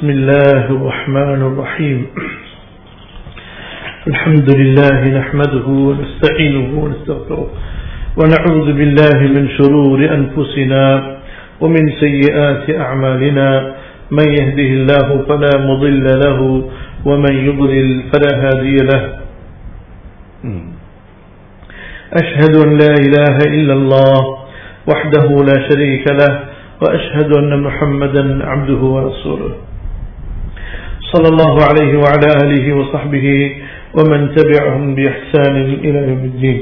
بسم الله الرحمن الرحيم الحمد لله نحمده ونستعينه ونستغفره ونعوذ بالله من شرور أنفسنا ومن سيئات أعمالنا من يهده الله فلا مضل له ومن يضلل فلا هادي له أشهد أن لا إله إلا الله وحده لا شريك له وأشهد أن محمدا عبده ورسوله صلى الله عليه وعلى آله وصحبه ومن تبعهم بإحسان إلى يوم الدين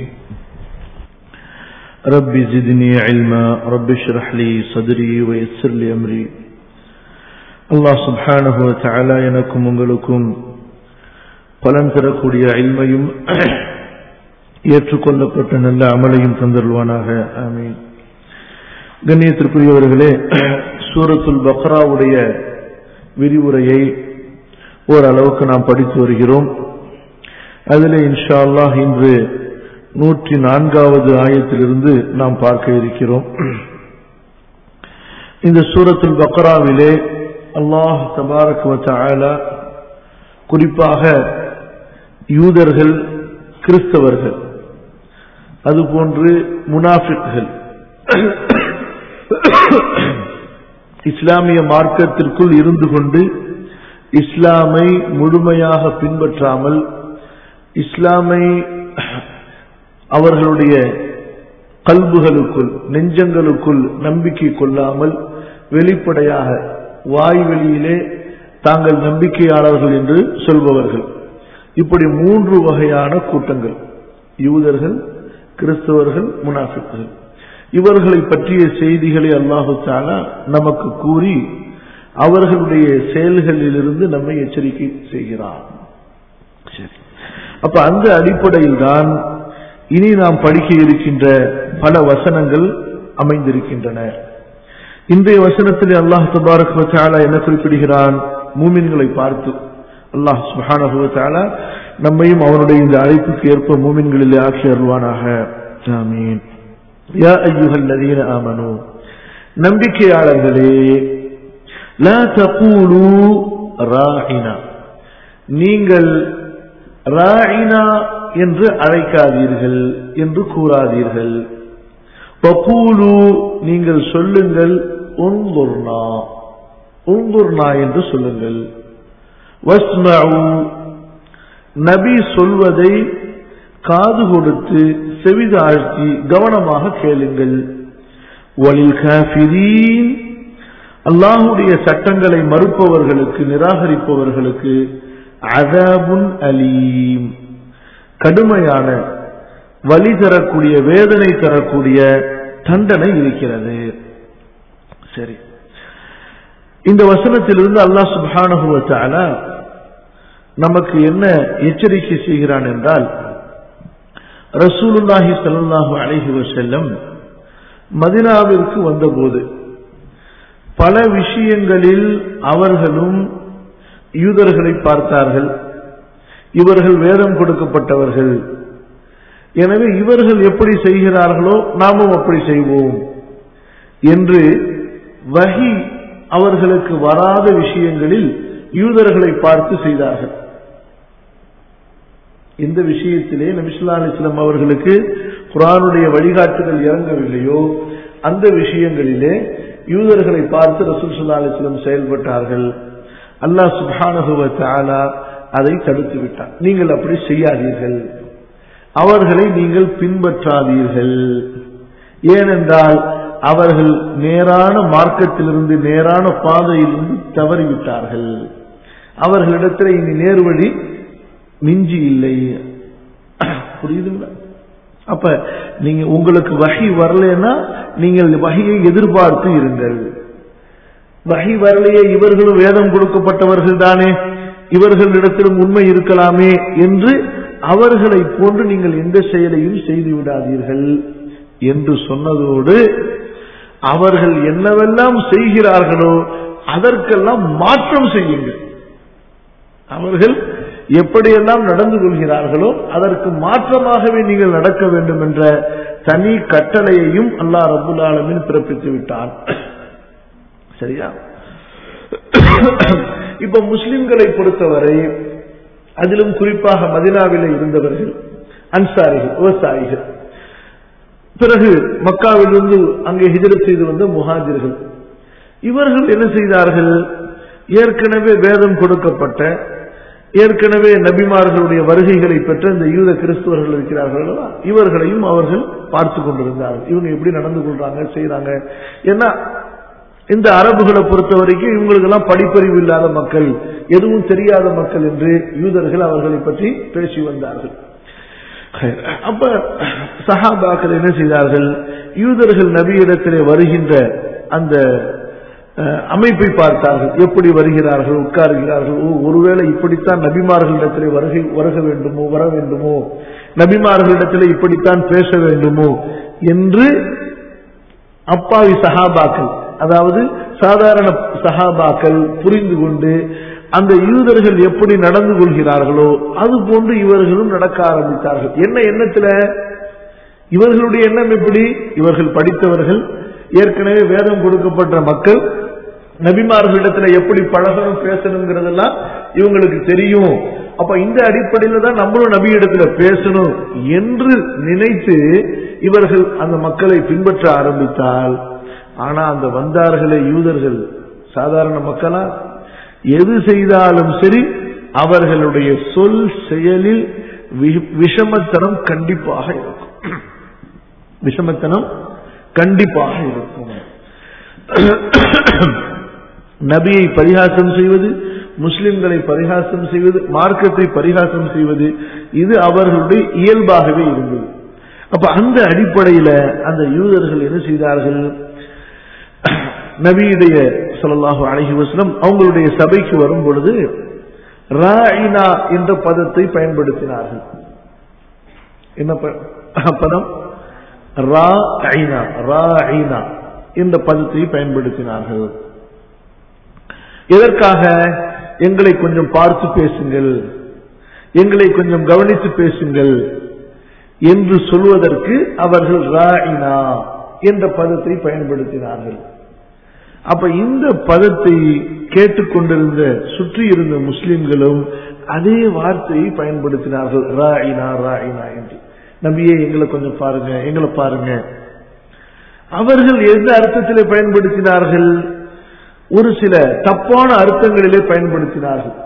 رب زدني علما رب اشرح لي صدري ويسر لي أمري அல்லாஹ் சுப்ஹானஹு தஆலா எனக்கும் உங்களுக்கும் பலன் தரக்கூடிய இல்மையும் ஏற்றுக்கொள்ளப்பட்ட நல்ல அமலையும் தந்தருள்வானாக ஆமீன் கண்ணியத்திற்குரியவர்களே சூரத்துல் பக்ராவுடைய விரிவுரையை ஓரளவுக்கு நாம் படித்து வருகிறோம் அதில் இன்ஷா அல்லாஹ் இன்று நூற்றி நான்காவது ஆயத்திலிருந்து நாம் பார்க்க இருக்கிறோம் இந்த சூரத்துல் பக்ராவிலே அல்லாஹ் தபாரக் வத்தாலா குறிப்பாக யூதர்கள் கிறிஸ்தவர்கள் அதுபோன்று முனாஃபிக்கள் இஸ்லாமிய மார்க்கத்திற்குள் இருந்து கொண்டு இஸ்லாமை முழுமையாக பின்பற்றாமல் இஸ்லாமை அவர்களுடைய கல்புகளுக்குள் நெஞ்சங்களுக்குள் நம்பிக்கை கொள்ளாமல் வெளிப்படையாக வாய் வெளியிலே தாங்கள் நம்பிக்கையாளர்கள் என்று சொல்பவர்கள் இப்படி மூன்று வகையான கூட்டங்கள் யூதர்கள் கிறிஸ்தவர்கள் முனாஃபிக்குகள் இவர்களை பற்றிய செய்திகளை அல்லாஹு தாலா நமக்கு கூறி அவர்களுடைய செயல்களிலிருந்து நம்மை எச்சரிக்கை செய்கிறார் சரி அப்ப அந்த அடிப்படையில் தான் இனி நாம் படிக்க இருக்கின்ற பல வசனங்கள் அமைந்திருக்கின்றன இன்றைய வசனத்தில் அல்லாஹ் தபாரக் வச்சாலா என்ன குறிப்பிடுகிறான் மூமின்களை பார்த்து அல்லாஹ் சுஹானா நம்மையும் அவனுடைய இந்த அழைப்புக்கு ஏற்ப மூமின்களிலே ஆட்சி அருள்வானாக ஆமீன் யா ஐயுகல் நதீன ஆமனு நம்பிக்கையாளர்களே லா தகூலு ராஹினா நீங்கள் ராயினா என்று அழைக்காதீர்கள் என்று கூறாதீர்கள் பகூலு நீங்கள் சொல்லுங்கள் உங்குர்னா உங்குர்னா என்று சொல்லுங்கள் வஸ்மஉ நபி சொல்வதை காது கொடுத்து செவிதாழ்த்தி கவனமாக கேளுங்கள் வலில் காஃபிரீன் அல்லாஹுடைய சட்டங்களை மறுப்பவர்களுக்கு நிராகரிப்பவர்களுக்கு அதாபுன் அலீம் கடுமையான வலி தரக்கூடிய வேதனை தரக்கூடிய தண்டனை இருக்கிறது சரி இந்த வசனத்திலிருந்து அல்லாஹ் சுபானுவத்தால நமக்கு என்ன எச்சரிக்கை செய்கிறான் என்றால் ரசூலுல்லாஹி சல்லாஹு அலஹி வசல்லம் மதினாவிற்கு வந்தபோது பல விஷயங்களில் அவர்களும் யூதர்களை பார்த்தார்கள் இவர்கள் வேதம் கொடுக்கப்பட்டவர்கள் எனவே இவர்கள் எப்படி செய்கிறார்களோ நாமும் அப்படி செய்வோம் என்று வகி அவர்களுக்கு வராத விஷயங்களில் யூதர்களை பார்த்து செய்தார்கள் எந்த விஷயத்திலே நபிசுல்லா அலிஸ்லாம் அவர்களுக்கு குரானுடைய வழிகாட்டுதல் இறங்கவில்லையோ அந்த விஷயங்களிலே யூதர்களை பார்த்து ரசூல் சுல்லா அலிஸ்லம் செயல்பட்டார்கள் அல்லாஹ் சுபானுவ தாலா அதை தடுத்து விட்டார் நீங்கள் அப்படி செய்யாதீர்கள் அவர்களை நீங்கள் பின்பற்றாதீர்கள் ஏனென்றால் அவர்கள் நேரான மார்க்கத்திலிருந்து நேரான பாதையிலிருந்து தவறிவிட்டார்கள் அவர்களிடத்தில் இனி நேர்வழி மிஞ்சி இல்லை புரியுதுங்களா அப்ப நீங்க உங்களுக்கு வகை வரலன்னா நீங்கள் வகையை எதிர்பார்த்து இருங்கள் வகை வரலையே இவர்களும் வேதம் கொடுக்கப்பட்டவர்கள் தானே இவர்களிடத்திலும் உண்மை இருக்கலாமே என்று அவர்களை போன்று நீங்கள் எந்த செயலையும் செய்து விடாதீர்கள் என்று சொன்னதோடு அவர்கள் என்னவெல்லாம் செய்கிறார்களோ அதற்கெல்லாம் மாற்றம் செய்யுங்கள் அவர்கள் எப்படியெல்லாம் நடந்து கொள்கிறார்களோ அதற்கு மாற்றமாகவே நீங்கள் நடக்க வேண்டும் என்ற தனி கட்டளையையும் அல்லாஹ் ரபுல் ஆலமின் பிறப்பித்து விட்டான் சரியா இப்ப முஸ்லிம்களை பொறுத்தவரை அதிலும் குறிப்பாக மதினாவிலே இருந்தவர்கள் அன்சாரிகள் விவசாயிகள் பிறகு மக்காவிலிருந்து அங்கே ஹிஜரத் செய்து வந்த முஹாஜிர்கள் இவர்கள் என்ன செய்தார்கள் ஏற்கனவே வேதம் கொடுக்கப்பட்ட ஏற்கனவே நபிமார்களுடைய வருகைகளை பெற்ற இந்த யூத கிறிஸ்துவர்கள் இருக்கிறார்கள் அல்லவா? இவர்களையும் அவர்கள் பார்த்து கொண்டிருந்தார்கள் இவங்க எப்படி நடந்து கொள்றாங்க செய்யறாங்க ஏன்னா இந்த அரபுகளை பொறுத்த வரைக்கும் இவங்களுக்கு எல்லாம் படிப்பறிவு இல்லாத மக்கள் எதுவும் தெரியாத மக்கள் என்று யூதர்கள் அவர்களை பற்றி பேசி வந்தார்கள் அப்ப சஹாபாக்கள் என்ன செய்தார்கள் யூதர்கள் நபியிடத்திலே வருகின்ற அந்த அஹ், அமைப்பை பார்த்தார்கள் எப்படி வருகிறார்கள் உட்காருகிறார்கள் ஓ ஒருவேளை இப்படித்தான் நபிமார்களிடத்திலே வருகை வருக வேண்டுமோ வர வேண்டுமோ நபிமார்களிடத்திலே இப்படித்தான் பேச வேண்டுமோ என்று அப்பாவி சஹாபாக்கள் அதாவது சாதாரண சஹாபாக்கள் புரிந்து கொண்டு அந்த யூதர்கள் எப்படி நடந்து கொள்கிறார்களோ அது போன்று இவர்களும் நடக்க ஆரம்பித்தார்கள் என்ன எண்ணத்துல இவர்களுடைய எண்ணம் எப்படி இவர்கள் படித்தவர்கள் ஏற்கனவே வேதம் கொடுக்கப்பட்ட மக்கள் நபிமார்களிடத்துல எப்படி பழகணும் பேசணுங்கிறதெல்லாம் இவங்களுக்கு தெரியும் அப்ப இந்த அடிப்படையில தான் நம்மளும் நபி இடத்துல பேசணும் என்று நினைத்து இவர்கள் அந்த மக்களை பின்பற்ற ஆரம்பித்தால் ஆனா அந்த வந்தார்களே யூதர்கள் சாதாரண மக்களா எது செய்தாலும் சரி அவர்களுடைய சொல் செயலில் வி- விஷமத்தனம் கண்டிப்பாக இருக்கும் விஷமத்தனம் கண்டிப்பாக இருக்கும் நபியை பரிகாசம் செய்வது முஸ்லிம்களை பரிகாசம் செய்வது மார்க்கத்தை பரிகாசம் செய்வது இது அவர்களுடைய இயல்பாகவே இருந்தது அப்ப அந்த அடிப்படையில அந்த யூதர்கள் என்ன செய்தார்கள் நபியுடைய ஸல்லல்லாஹு அலைஹி வஸல்லம் அவங்களுடைய சபைக்கு வரும் பொழுது ராயினா என்ற பதத்தை பயன்படுத்தினார்கள் என்ன ப- பதம் ராயினா ராயினா என்ற பதத்தை பயன்படுத்தினார்கள் எதற்காக எங்களை கொஞ்சம் பார்த்து பேசுங்கள் எங்களை கொஞ்சம் கவனித்து பேசுங்கள் என்று சொல்வதற்கு அவர்கள் ராயினா என்ற பதத்தை பயன்படுத்தினார்கள் அப்ப இந்த பதத்தை கேட்டுக்கொண்டிருந்த சுற்றி இருந்த முஸ்லிம்களும் அதே வார்த்தையை பயன்படுத்தினார்கள் ராயினா ராயினா என்று நபியே எங்களை கொஞ்சம் பாருங்க எங்களை பாருங்க அவர்கள் எந்த அர்த்தத்திலே பயன்படுத்தினார்கள் ஒரு சில தப்பான அர்த்தங்களிலே பயன்படுத்தினார்கள்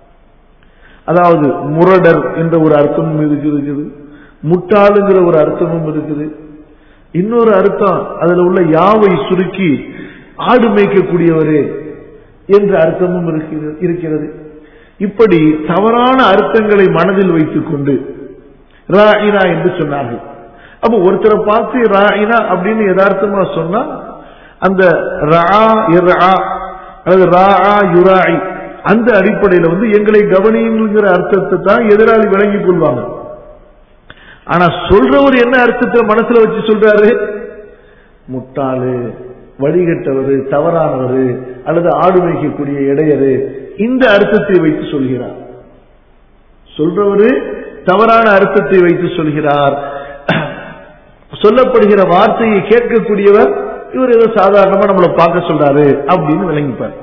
அதாவது முரடர் என்ற ஒரு அர்த்தமும் இதுக்கு இருக்குது முட்டாளுங்கிற ஒரு அர்த்தமும் இருக்குது இன்னொரு அர்த்தம் அதுல உள்ள யாவை சுருக்கி ஆடு மேய்க்கக்கூடியவரே என்ற அர்த்தமும் இருக்கிறது- இருக்கிறது இப்படி தவறான அர்த்தங்களை மனதில் வைத்துக் கொண்டு ராயினா என்று சொன்னார்கள் அப்ப ஒருத்தரை பார்த்து ராயினா அப்படின்னு யதார்த்தமா சொன்னா அந்த ரா இர்ஆ அல்லது ராஆ யுராஇ அந்த அடிப்படையில வந்து எங்களை கவனிங்கிற அர்த்தத்தை தான் எதிராளி விளங்கிக் கொள்வாங்க ஆனா சொல்றவர் என்ன அர்த்தத்தை மனசுல வச்சு சொல்றாரு முட்டாளு வழிகட்டவர் தவறானவர் அல்லது ஆடு மேய்க்கக்கூடிய இடையரு இந்த அர்த்தத்தை வைத்து சொல்கிறார் சொல்றவரு தவறான அர்த்தத்தை வைத்து சொல்கிறார் சொல்லப்படுகிற வார்த்தையை கேட்கக்கூடியவர் இவர் ஏதோ சாதாரணமா நம்மளை பார்க்க சொல்றாரு அப்படின்னு விளங்கிப்பார்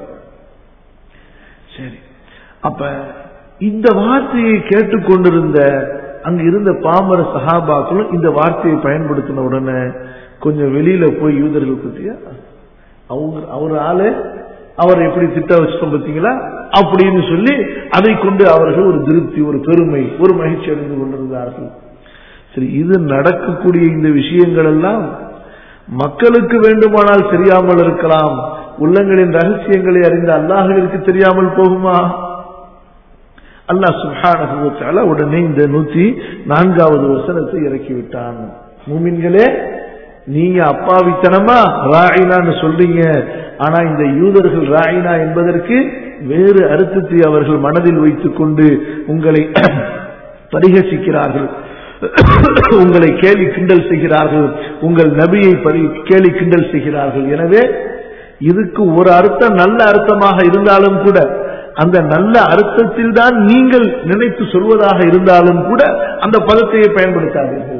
சரி அப்ப இந்த வார்த்தையை கேட்டுக்கொண்டிருந்த அங்க இருந்த பாமர சஹாபாக்களும் இந்த வார்த்தையை பயன்படுத்தின உடனே கொஞ்சம் வெளியில போய் யூதர்கள் பத்தியா அவங்க அவர் ஆளு அவர் எப்படி திட்ட வச்சிட்டோம் பார்த்தீங்களா அப்படின்னு சொல்லி அதை கொண்டு அவர்கள் ஒரு திருப்தி ஒரு பெருமை ஒரு மகிழ்ச்சி அடைந்து கொண்டிருந்தார்கள் சரி இது நடக்கக்கூடிய இந்த விஷயங்கள் எல்லாம் மக்களுக்கு வேண்டுமானால் தெரியாமல் இருக்கலாம் உள்ளங்களின் ரகசியங்களை அறிந்த அல்லாஹிற்கு தெரியாமல் போகுமா அல்லாஹ் சுப்ஹானஹு வ தஆலா உடனே இந்த நூத்தி நான்காவது வசனத்தை இறக்கிவிட்டான் மூமின்களே நீங்க அப்பாவித்தனமா ராயினான்னு சொல்றீங்க ஆனா இந்த யூதர்கள் ராயினா என்பதற்கு வேறு அர்த்தத்தை அவர்கள் மனதில் வைத்துக் கொண்டு உங்களை பரிகசிக்கிறார்கள் உங்களை கேலி கிண்டல் செய்கிறார்கள் உங்கள் நபியை பரி கேலி கிண்டல் செய்கிறார்கள் எனவே இதுக்கு ஒரு அர்த்தம் நல்ல அர்த்தமாக இருந்தாலும் கூட அந்த நல்ல அர்த்தத்தில் தான் நீங்கள் நினைத்து சொல்வதாக இருந்தாலும் கூட அந்த பதத்தையே பயன்படுத்தாதீர்கள்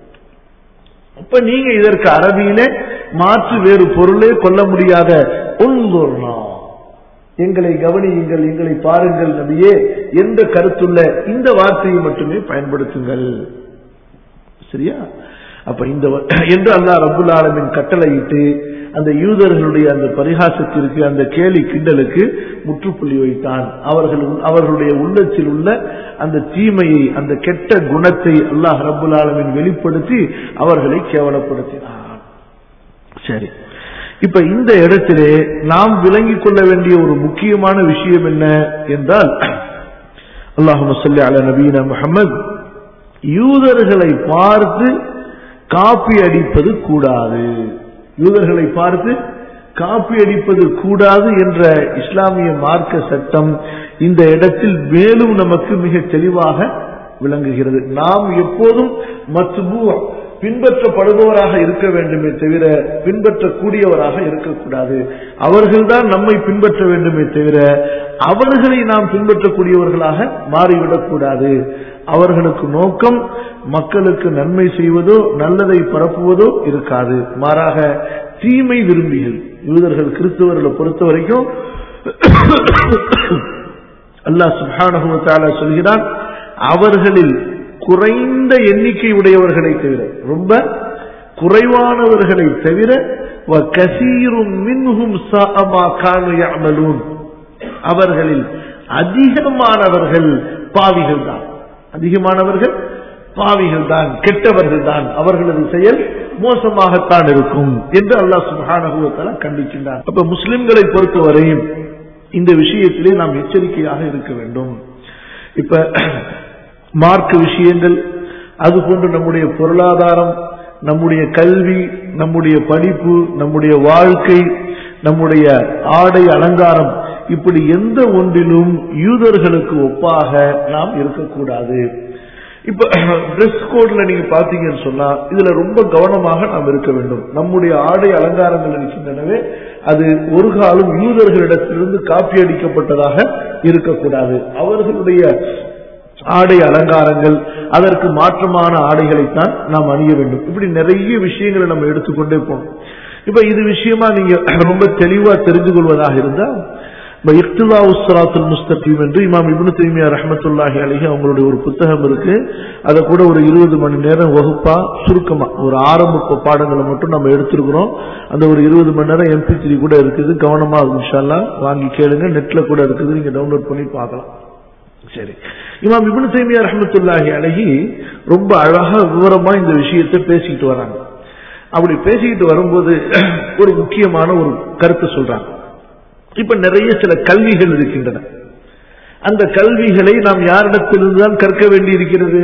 அப்ப நீங்க இதற்கு அரபியிலே மாற்று வேறு பொருளே கொள்ள முடியாத உன்துர்னா எங்களை கவனியுங்கள் எங்களை பாருங்கள் நபியே என்ற கருத்துள்ள இந்த வார்த்தையை மட்டுமே பயன்படுத்துங்கள் சரியா அப்ப இந்த என்று அல்லாஹ் ரபுல் ஆலமின் கட்டளையிட்டு அந்த யூதர்களுடைய அந்த பரிகாசத்திற்கு அந்த கேலி கிண்டலுக்கு முற்றுப்புள்ளி வைத்தான் அவர்கள் அவர்களுடைய உள்ளத்தில் உள்ள அந்த தீமையை அந்த கெட்ட குணத்தை அல்லாஹ் ரபுல் ஆலமின் வெளிப்படுத்தி அவர்களை கேவலப்படுத்தினான் சரி இப்ப இந்த இடத்திலே நாம் விளங்கிக் கொள்ள வேண்டிய ஒரு முக்கியமான விஷயம் என்ன என்றால் அல்லாஹு சொல்லி அல நபீன முகமது யூதர்களை பார்த்து காப்பி அடிப்பது கூடாது யூதர்களை பார்த்து காப்பி அடிப்பது கூடாது என்ற இஸ்லாமிய மார்க்க சட்டம் இந்த இடத்தில் மேலும் நமக்கு மிக தெளிவாக விளங்குகிறது நாம் எப்போதும் மத்துபூ பின்பற்றப்படுபவராக இருக்க வேண்டுமே தவிர பின்பற்றக்கூடியவராக இருக்கக்கூடாது அவர்கள்தான் நம்மை பின்பற்ற வேண்டுமே தவிர அவர்களை நாம் பின்பற்றக்கூடியவர்களாக மாறிவிடக்கூடாது அவர்களுக்கு நோக்கம் மக்களுக்கு நன்மை செய்வதோ நல்லதை பரப்புவதோ இருக்காது மாறாக தீமை விரும்பிகள் யூதர்கள் கிறிஸ்தவர்களை பொறுத்த வரைக்கும் அல்லாஹ் சுபானகுமத்தால சொல்கிறான் அவர்களில் குறைந்த எண்ணிக்கை உடையவர்களை தவிர ரொம்ப குறைவானவர்களை தவிர கசீரும் மின்ஹும் அவர்களில் அதிகமானவர்கள் பாவிகள் தான் அதிகமானவர்கள் பாவிகள் தான் கெட்டவர்கள் தான் அவர்களது செயல் மோசமாகத்தான் இருக்கும் என்று அல்லாஹ் சுபானகுவத்தால கண்டிக்கின்றார் அப்ப முஸ்லிம்களை பொறுத்தவரையும் இந்த விஷயத்திலே நாம் எச்சரிக்கையாக இருக்க வேண்டும் இப்ப மார்க்க விஷயங்கள் அதுபோன்று நம்முடைய பொருளாதாரம் நம்முடைய கல்வி நம்முடைய படிப்பு நம்முடைய வாழ்க்கை நம்முடைய ஆடை அலங்காரம் இப்படி எந்த ஒன்றிலும் யூதர்களுக்கு ஒப்பாக நாம் இருக்கக்கூடாது இப்ப டிரெஸ் கோட்ல நீங்க பாத்தீங்கன்னு சொன்னா இதுல ரொம்ப கவனமாக நாம் இருக்க வேண்டும் நம்முடைய ஆடை அலங்காரங்கள் இருக்கின்றனவே அது ஒரு காலம் யூதர்களிடத்திலிருந்து காப்பி அடிக்கப்பட்டதாக இருக்கக்கூடாது அவர்களுடைய ஆடை அலங்காரங்கள் அதற்கு மாற்றமான ஆடைகளைத்தான் நாம் அணிய வேண்டும் இப்படி நிறைய விஷயங்களை நம்ம எடுத்துக்கொண்டே போகணும் இப்ப இது விஷயமா நீங்க ரொம்ப தெளிவா தெரிந்து கொள்வதாக இருந்தா இஃப்துல்லா உஸ்ராத்துல் முஸ்தகீம் என்று இமாம் இப்னு தைமியா ரஹமத்துல்லாஹி அலிஹி அவங்களுடைய ஒரு புத்தகம் இருக்கு அதை கூட ஒரு இருபது மணி நேரம் வகுப்பா சுருக்கமா ஒரு ஆரம்ப பாடங்களை மட்டும் நம்ம எடுத்திருக்கிறோம் அந்த ஒரு இருபது மணி நேரம் எம்பி த்ரீ கூட இருக்குது கவனமா இன்ஷால்லா வாங்கி கேளுங்க நெட்ல கூட இருக்குது நீங்க டவுன்லோட் பண்ணி பார்க்கலாம் சரி இமாம் இப்னு தைமியா ரஹமத்துல்லாஹி அழகி ரொம்ப அழகா விவரமா இந்த விஷயத்தை பேசிக்கிட்டு வராங்க அப்படி பேசிக்கிட்டு வரும்போது ஒரு முக்கியமான ஒரு கருத்து சொல்றாங்க இப்ப நிறைய சில கல்விகள் இருக்கின்றன அந்த கல்விகளை நாம் யாரிடத்திலிருந்து தான் கற்க வேண்டி இருக்கிறது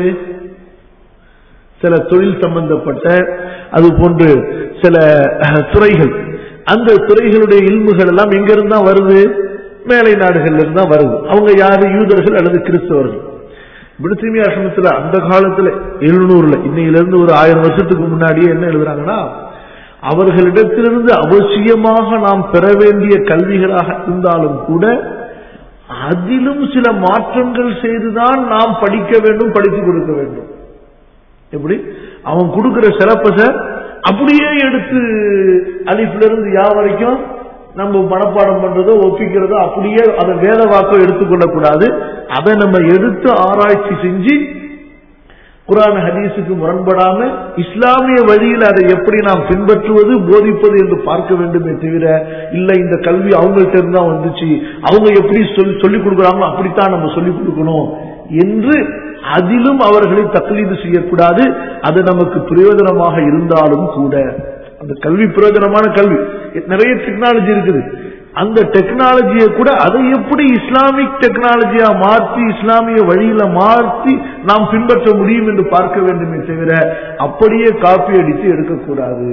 சில தொழில் சம்பந்தப்பட்ட அது போன்று சில துறைகள் அந்த துறைகளுடைய இல்முகள் எல்லாம் எங்கிருந்து தான் வருது மேலை நாடுகள்ல இருந்து தான் வருது அவங்க யாரு யூதர்கள் அல்லது கிறிஸ்தவர்கள் விடுத்திமி ஆசிரமத்துல அந்த காலத்துல எழுநூறுல இன்னையிலிருந்து ஒரு ஆயிரம் வருஷத்துக்கு முன்னாடியே என்ன எழுதுறாங்கன்னா அவர்களிடத்திலிருந்து அவசியமாக நாம் பெற வேண்டிய கல்விகளாக இருந்தாலும் கூட அதிலும் சில மாற்றங்கள் செய்துதான் நாம் படிக்க வேண்டும் படித்து கொடுக்க வேண்டும் எப்படி அவன் கொடுக்கிற சிலப்பச அப்படியே எடுத்து அலிஃப்ல இருந்து யா வரைக்கும் நம்ம மனப்பாடம் பண்றதோ ஒப்பிக்கிறதோ அப்படியே அதை வேத வாக்கோ எடுத்துக்கொள்ள கூடாது அதை நம்ம எடுத்து ஆராய்ச்சி செஞ்சு குரான் ஹதீஸுக்கு முரண்படாம இஸ்லாமிய வழியில் அதை எப்படி நாம் பின்பற்றுவது போதிப்பது என்று பார்க்க வேண்டுமே தவிர இல்ல இந்த கல்வி அவங்கள்ட்ட இருந்தா வந்துச்சு அவங்க எப்படி சொல்லி சொல்லிக் கொடுக்குறாங்களோ அப்படித்தான் நம்ம சொல்லிக் கொடுக்கணும் என்று அதிலும் அவர்களை தக்லீது செய்யக்கூடாது அது நமக்கு பிரயோஜனமாக இருந்தாலும் கூட அந்த கல்வி பிரயோஜனமான கல்வி நிறைய டெக்னாலஜி இருக்குது அந்த டெக்னாலஜியை கூட அதை எப்படி இஸ்லாமிக் டெக்னாலஜியா மாற்றி இஸ்லாமிய வழியில மாற்றி நாம் பின்பற்ற முடியும் என்று பார்க்க வேண்டுமே தவிர அப்படியே காப்பி அடித்து எடுக்கக்கூடாது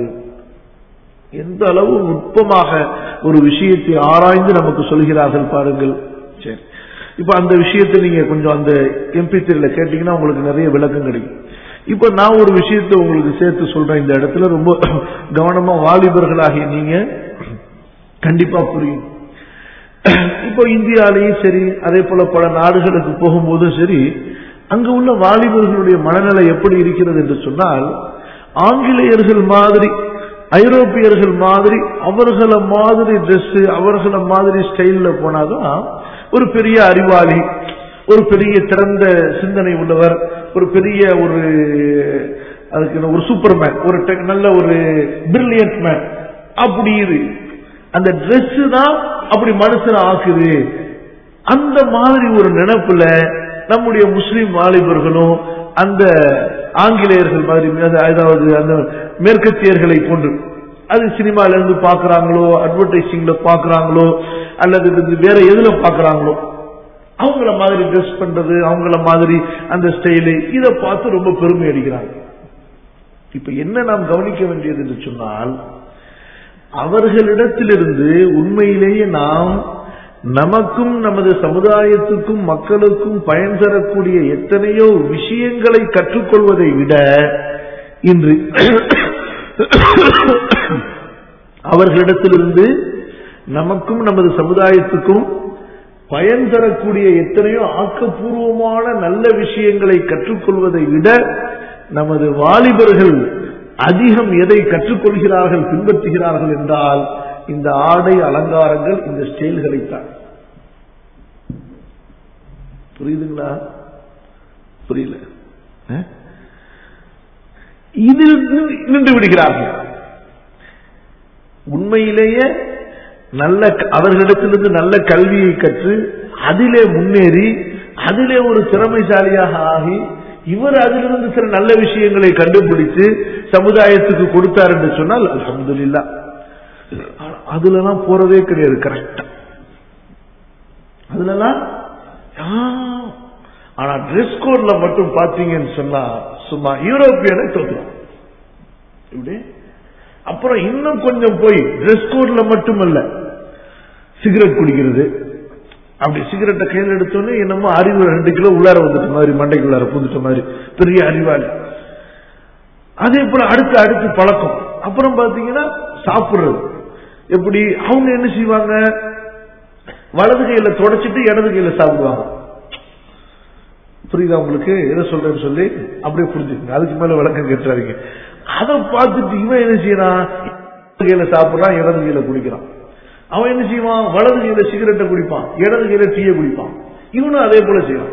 எந்த அளவு நுட்பமாக ஒரு விஷயத்தை ஆராய்ந்து நமக்கு சொல்கிறார்கள் பாருங்கள் சரி இப்ப அந்த விஷயத்தை நீங்க கொஞ்சம் அந்த எம்பி ல கேட்டீங்கன்னா உங்களுக்கு நிறைய விளக்கம் கிடைக்கும் இப்ப நான் ஒரு விஷயத்தை உங்களுக்கு சேர்த்து சொல்றேன் இந்த இடத்துல ரொம்ப கவனமா வாலிபர்களாகிய நீங்க கண்டிப்பா புரியும் இப்போ இந்தியாலையும் சரி அதே போல பல நாடுகளுக்கு போகும்போதும் சரி அங்கு உள்ள வாலிபர்களுடைய மனநிலை எப்படி இருக்கிறது என்று சொன்னால் ஆங்கிலேயர்கள் மாதிரி ஐரோப்பியர்கள் மாதிரி அவர்களை மாதிரி ட்ரெஸ் அவர்களை மாதிரி ஸ்டைல்ல போனாதான் ஒரு பெரிய அறிவாளி ஒரு பெரிய திறந்த சிந்தனை உள்ளவர் ஒரு பெரிய ஒரு அதுக்கு என்ன, ஒரு சூப்பர் மேன் ஒரு டெக்- நல்ல ஒரு பிரில்லியன்ட் மேன் அப்படி இது அந்த Dress தான் அப்படி மனுஷனை ஆக்குது அந்த மாதிரி ஒரு நினைப்புல நம்முடைய முஸ்லிம் வாலிபர்களும் அந்த ஆங்கிலேயர்கள் மாதிரி அது- அதாவது அந்த மேற்கத்தியர்களை போன்று அது சினிமால இருந்து பாக்குறாங்களோ அட்வர்டைசிங்ல பாக்குறாங்களோ அல்லது வந்து வேற எதுல பாக்குறாங்களோ அவங்கள மாதிரி ட்ரெஸ் பண்றது அவங்கள மாதிரி அந்த ஸ்டைலு இதை பார்த்து ரொம்ப பெருமை அடிக்கிறாங்க இப்ப என்ன நாம் கவனிக்க வேண்டியது என்று சொன்னால் அவர்களிடத்திலிருந்து உண்மையிலேயே நாம் நமக்கும் நமது சமுதாயத்துக்கும் மக்களுக்கும் பயன் தரக்கூடிய எத்தனையோ விஷயங்களை கற்றுக்கொள்வதை விட இன்று அவர்களிடத்திலிருந்து நமக்கும் நமது சமுதாயத்துக்கும் பயன் தரக்கூடிய எத்தனையோ ஆக்கப்பூர்வமான நல்ல விஷயங்களை கற்றுக்கொள்வதை விட நமது வாலிபர்கள் அதிகம் எதை கற்றுக்கொள்கிறார்கள் பின்பற்றுகிறார்கள் என்றால் இந்த ஆடை அலங்காரங்கள் இந்த ஸ்டைல்களைத்தான் புரியுதுங்களா புரியல அஹ்? இதில் நின்று- நின்று விடுகிறார்கள் உண்மையிலேயே நல்ல அவர்களிடத்திலிருந்து நல்ல கல்வியை கற்று அதிலே முன்னேறி அதிலே ஒரு திறமைசாலியாக ஆகி இவர் அதிலிருந்து சில நல்ல விஷயங்களை கண்டுபிடித்து சமுதாயத்துக்கு கொடுத்தார் என்று சொன்னால் அல்ஹம்துலில்லா அதுலலாம் போறதே கிடையாது கரெக்டா அதுலலாம் ஆ, ஆனா ட்ரெஸ் கோட்ல மட்டும் பாத்தீங்கன்னு சொன்னா சும்மா யூரோப்பியனை தோற்றுலாம் இப்படி அப்புறம் இன்னும் கொஞ்சம் போய் ட்ரெஸ் கோட்ல மட்டுமல்ல சிகரெட் குடிக்கிறது அப்படி சிகரெட்டை கையில் எடுத்தோன்னே என்னமோ அறிவு ரெண்டு கிலோ உள்ளார வந்துட்ட மாதிரி மண்டைக்கு உள்ளார புந்துட்ட மாதிரி பெரிய அறிவாளி அதே போல அடுத்து அடுத்து பழக்கம் அப்புறம் பாத்தீங்கன்னா சாப்பிடுறது எப்படி அவங்க என்ன செய்வாங்க வலது கையில தொடச்சிட்டு இடது கையில சாப்பிடுவாங்க புரியுதா உங்களுக்கு எதை சொல்றேன்னு சொல்லி அப்படியே புரிஞ்சுக்கங்க அதுக்கு மேல விளக்கம் கேட்டுறாதீங்க அதை பார்த்துட்டு இவன் என்ன செய்யறான் இடது கையில சாப்பிடுறான் இடது கையில குடிக்கிறான் அவன் என்ன செய்வான் வலது கையில சிகரெட்டை குடிப்பான் இடது கையில டீயை குடிப்பான் இவனும் அதே போல செய்வான்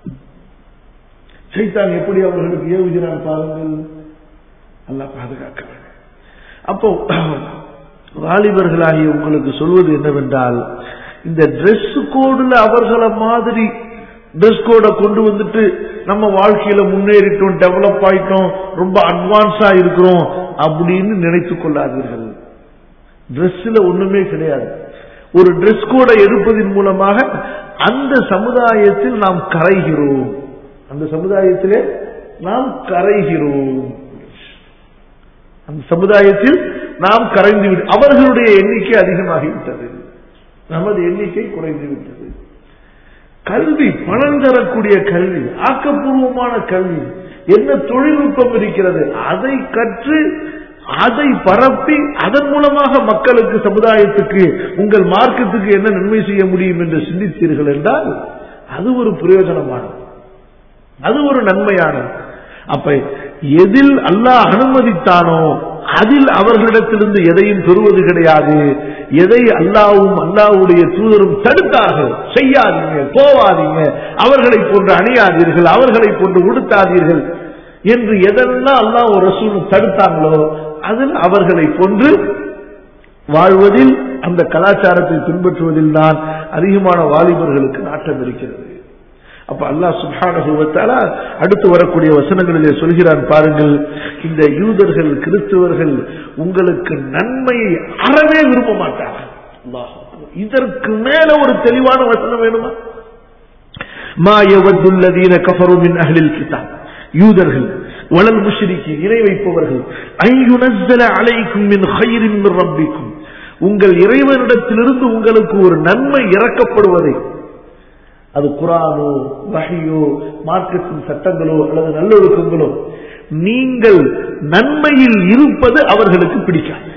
சைத்தான் எப்படி அவர்களுக்கு ஏவுகிறான் பாருங்கள் அல்லாஹ் பாதுகாக்க வேண்டும் அப்போ வாலிபர்களாகிய உங்களுக்கு சொல்வது என்னவென்றால் இந்த Dress கோடுல அவர்களை மாதிரி Dress கோடை கொண்டு வந்துட்டு நம்ம வாழ்க்கையில முன்னேறிட்டோம் டெவலப் ஆயிட்டோம் ரொம்ப அட்வான்ஸா இருக்கிறோம் அப்படின்னு நினைத்துக் கொள்ளாதீர்கள் Dressல ஒண்ணுமே கிடையாது ஒரு Dress கோடை எடுப்பதன் மூலமாக அந்த சமுதாயத்தில் நாம் கரைகிறோம் அந்த சமுதாயத்திலே நாம் கரைகிறோம் அந்த சமுதாயத்தில் நாம் கரைந்து விட்டு அவர்களுடைய எண்ணிக்கை அதிகமாகிவிட்டது நமது எண்ணிக்கை குறைந்து விட்டது கல்வி பணம் தரக்கூடிய கல்வி ஆக்கப்பூர்வமான கல்வி என்ன தொழில்நுட்பம் இருக்கிறது அதை கற்று அதை பரப்பி அதன் மூலமாக மக்களுக்கு சமுதாயத்துக்கு உங்கள் மார்க்கத்துக்கு என்ன நன்மை செய்ய முடியும் என்று சிந்தித்தீர்கள் என்றால் அது ஒரு பிரயோஜனமானது அது ஒரு நன்மையானது அப்ப எதில் அல்லாஹ் அனுமதித்தானோ அதில் அவர்களிடத்திலிருந்து எதையும் பெறுவது கிடையாது எதை அல்லாவும் அல்லாவுடைய தூதரும் தடுத்தார்கள் செய்யாதீங்க போவாதீங்க அவர்களை போன்று அணியாதீர்கள் அவர்களை போன்று உடுத்தாதீர்கள் என்று எதெல்லாம் அல்லாஹ் ஒரு ரசூல் தடுத்தாங்களோ அதில் அவர்களை போன்று வாழ்வதில் அந்த கலாச்சாரத்தை பின்பற்றுவதில் தான் அதிகமான வாலிபர்களுக்கு நாட்டம் இருக்கிறது அப்ப அல்லாஹ் சுப்ஹானஹு வ தஆலா அடுத்து வரக்கூடிய வசனங்களிலே சொல்கிறான் பாருங்கள் இந்த யூதர்கள் கிறிஸ்தவர்கள் உங்களுக்கு நன்மையை அறவே விரும்ப மாட்டார்கள் அல்லாஹ் அக்பர். இதற்கு மேல ஒரு தெளிவான வசனம் வேணுமா மா யவத்து الذين كفروا من اهل الكتاب யூதர்கள் வளல் முஷ்ரிக்கி இணை வைப்பவர்கள் ஐயுனஸ்ஸல அலைக்கும் மின் خير من ربكم உங்கள் இறைவனிடத்திலிருந்து உங்களுக்கு ஒரு நன்மை இறக்கப்படுவதை அது குரானோ வகையோ மார்க்கத்தின் சட்டங்களோ அல்லது நல்லொழுக்கங்களோ நீங்கள் நன்மையில் இருப்பது அவர்களுக்கு பிடிக்காது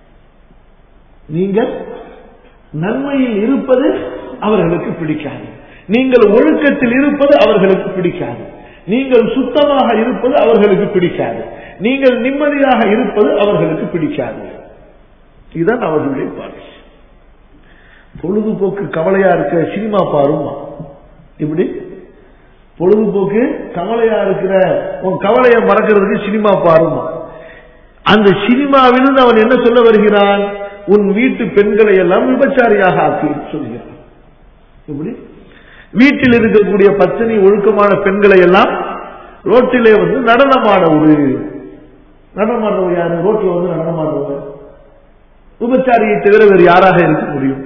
நீங்கள் நன்மையில் இருப்பது அவர்களுக்கு பிடிக்காது நீங்கள் ஒழுக்கத்தில் இருப்பது அவர்களுக்கு பிடிக்காது நீங்கள் சுத்தமாக இருப்பது அவர்களுக்கு பிடிக்காது நீங்கள் நிம்மதியாக இருப்பது அவர்களுக்கு பிடிக்காது இதுதான் அவர்களுடைய பார்வை பொழுதுபோக்கு கவலையா இருக்க சினிமா பாருமா இப்படி பொழுதுபோக்கு கவலையா இருக்கிற உன் கவலையை மறக்கிறதுக்கு சினிமா பாருமா அந்த சினிமாவிலிருந்து அவன் என்ன சொல்ல வருகிறான் உன் வீட்டு பெண்களை எல்லாம் விபச்சாரியாக ஆக்கி சொல்கிறான் இப்படி வீட்டில் இருக்கக்கூடிய பத்தினி ஒழுக்கமான பெண்களை எல்லாம் ரோட்டிலே வந்து நடனமாட ஒரு நடனமாடுறவர் யாரு ரோட்ல வந்து நடனமாடுறவர் விபச்சாரியை தவிர வேறு யாராக இருக்க முடியும்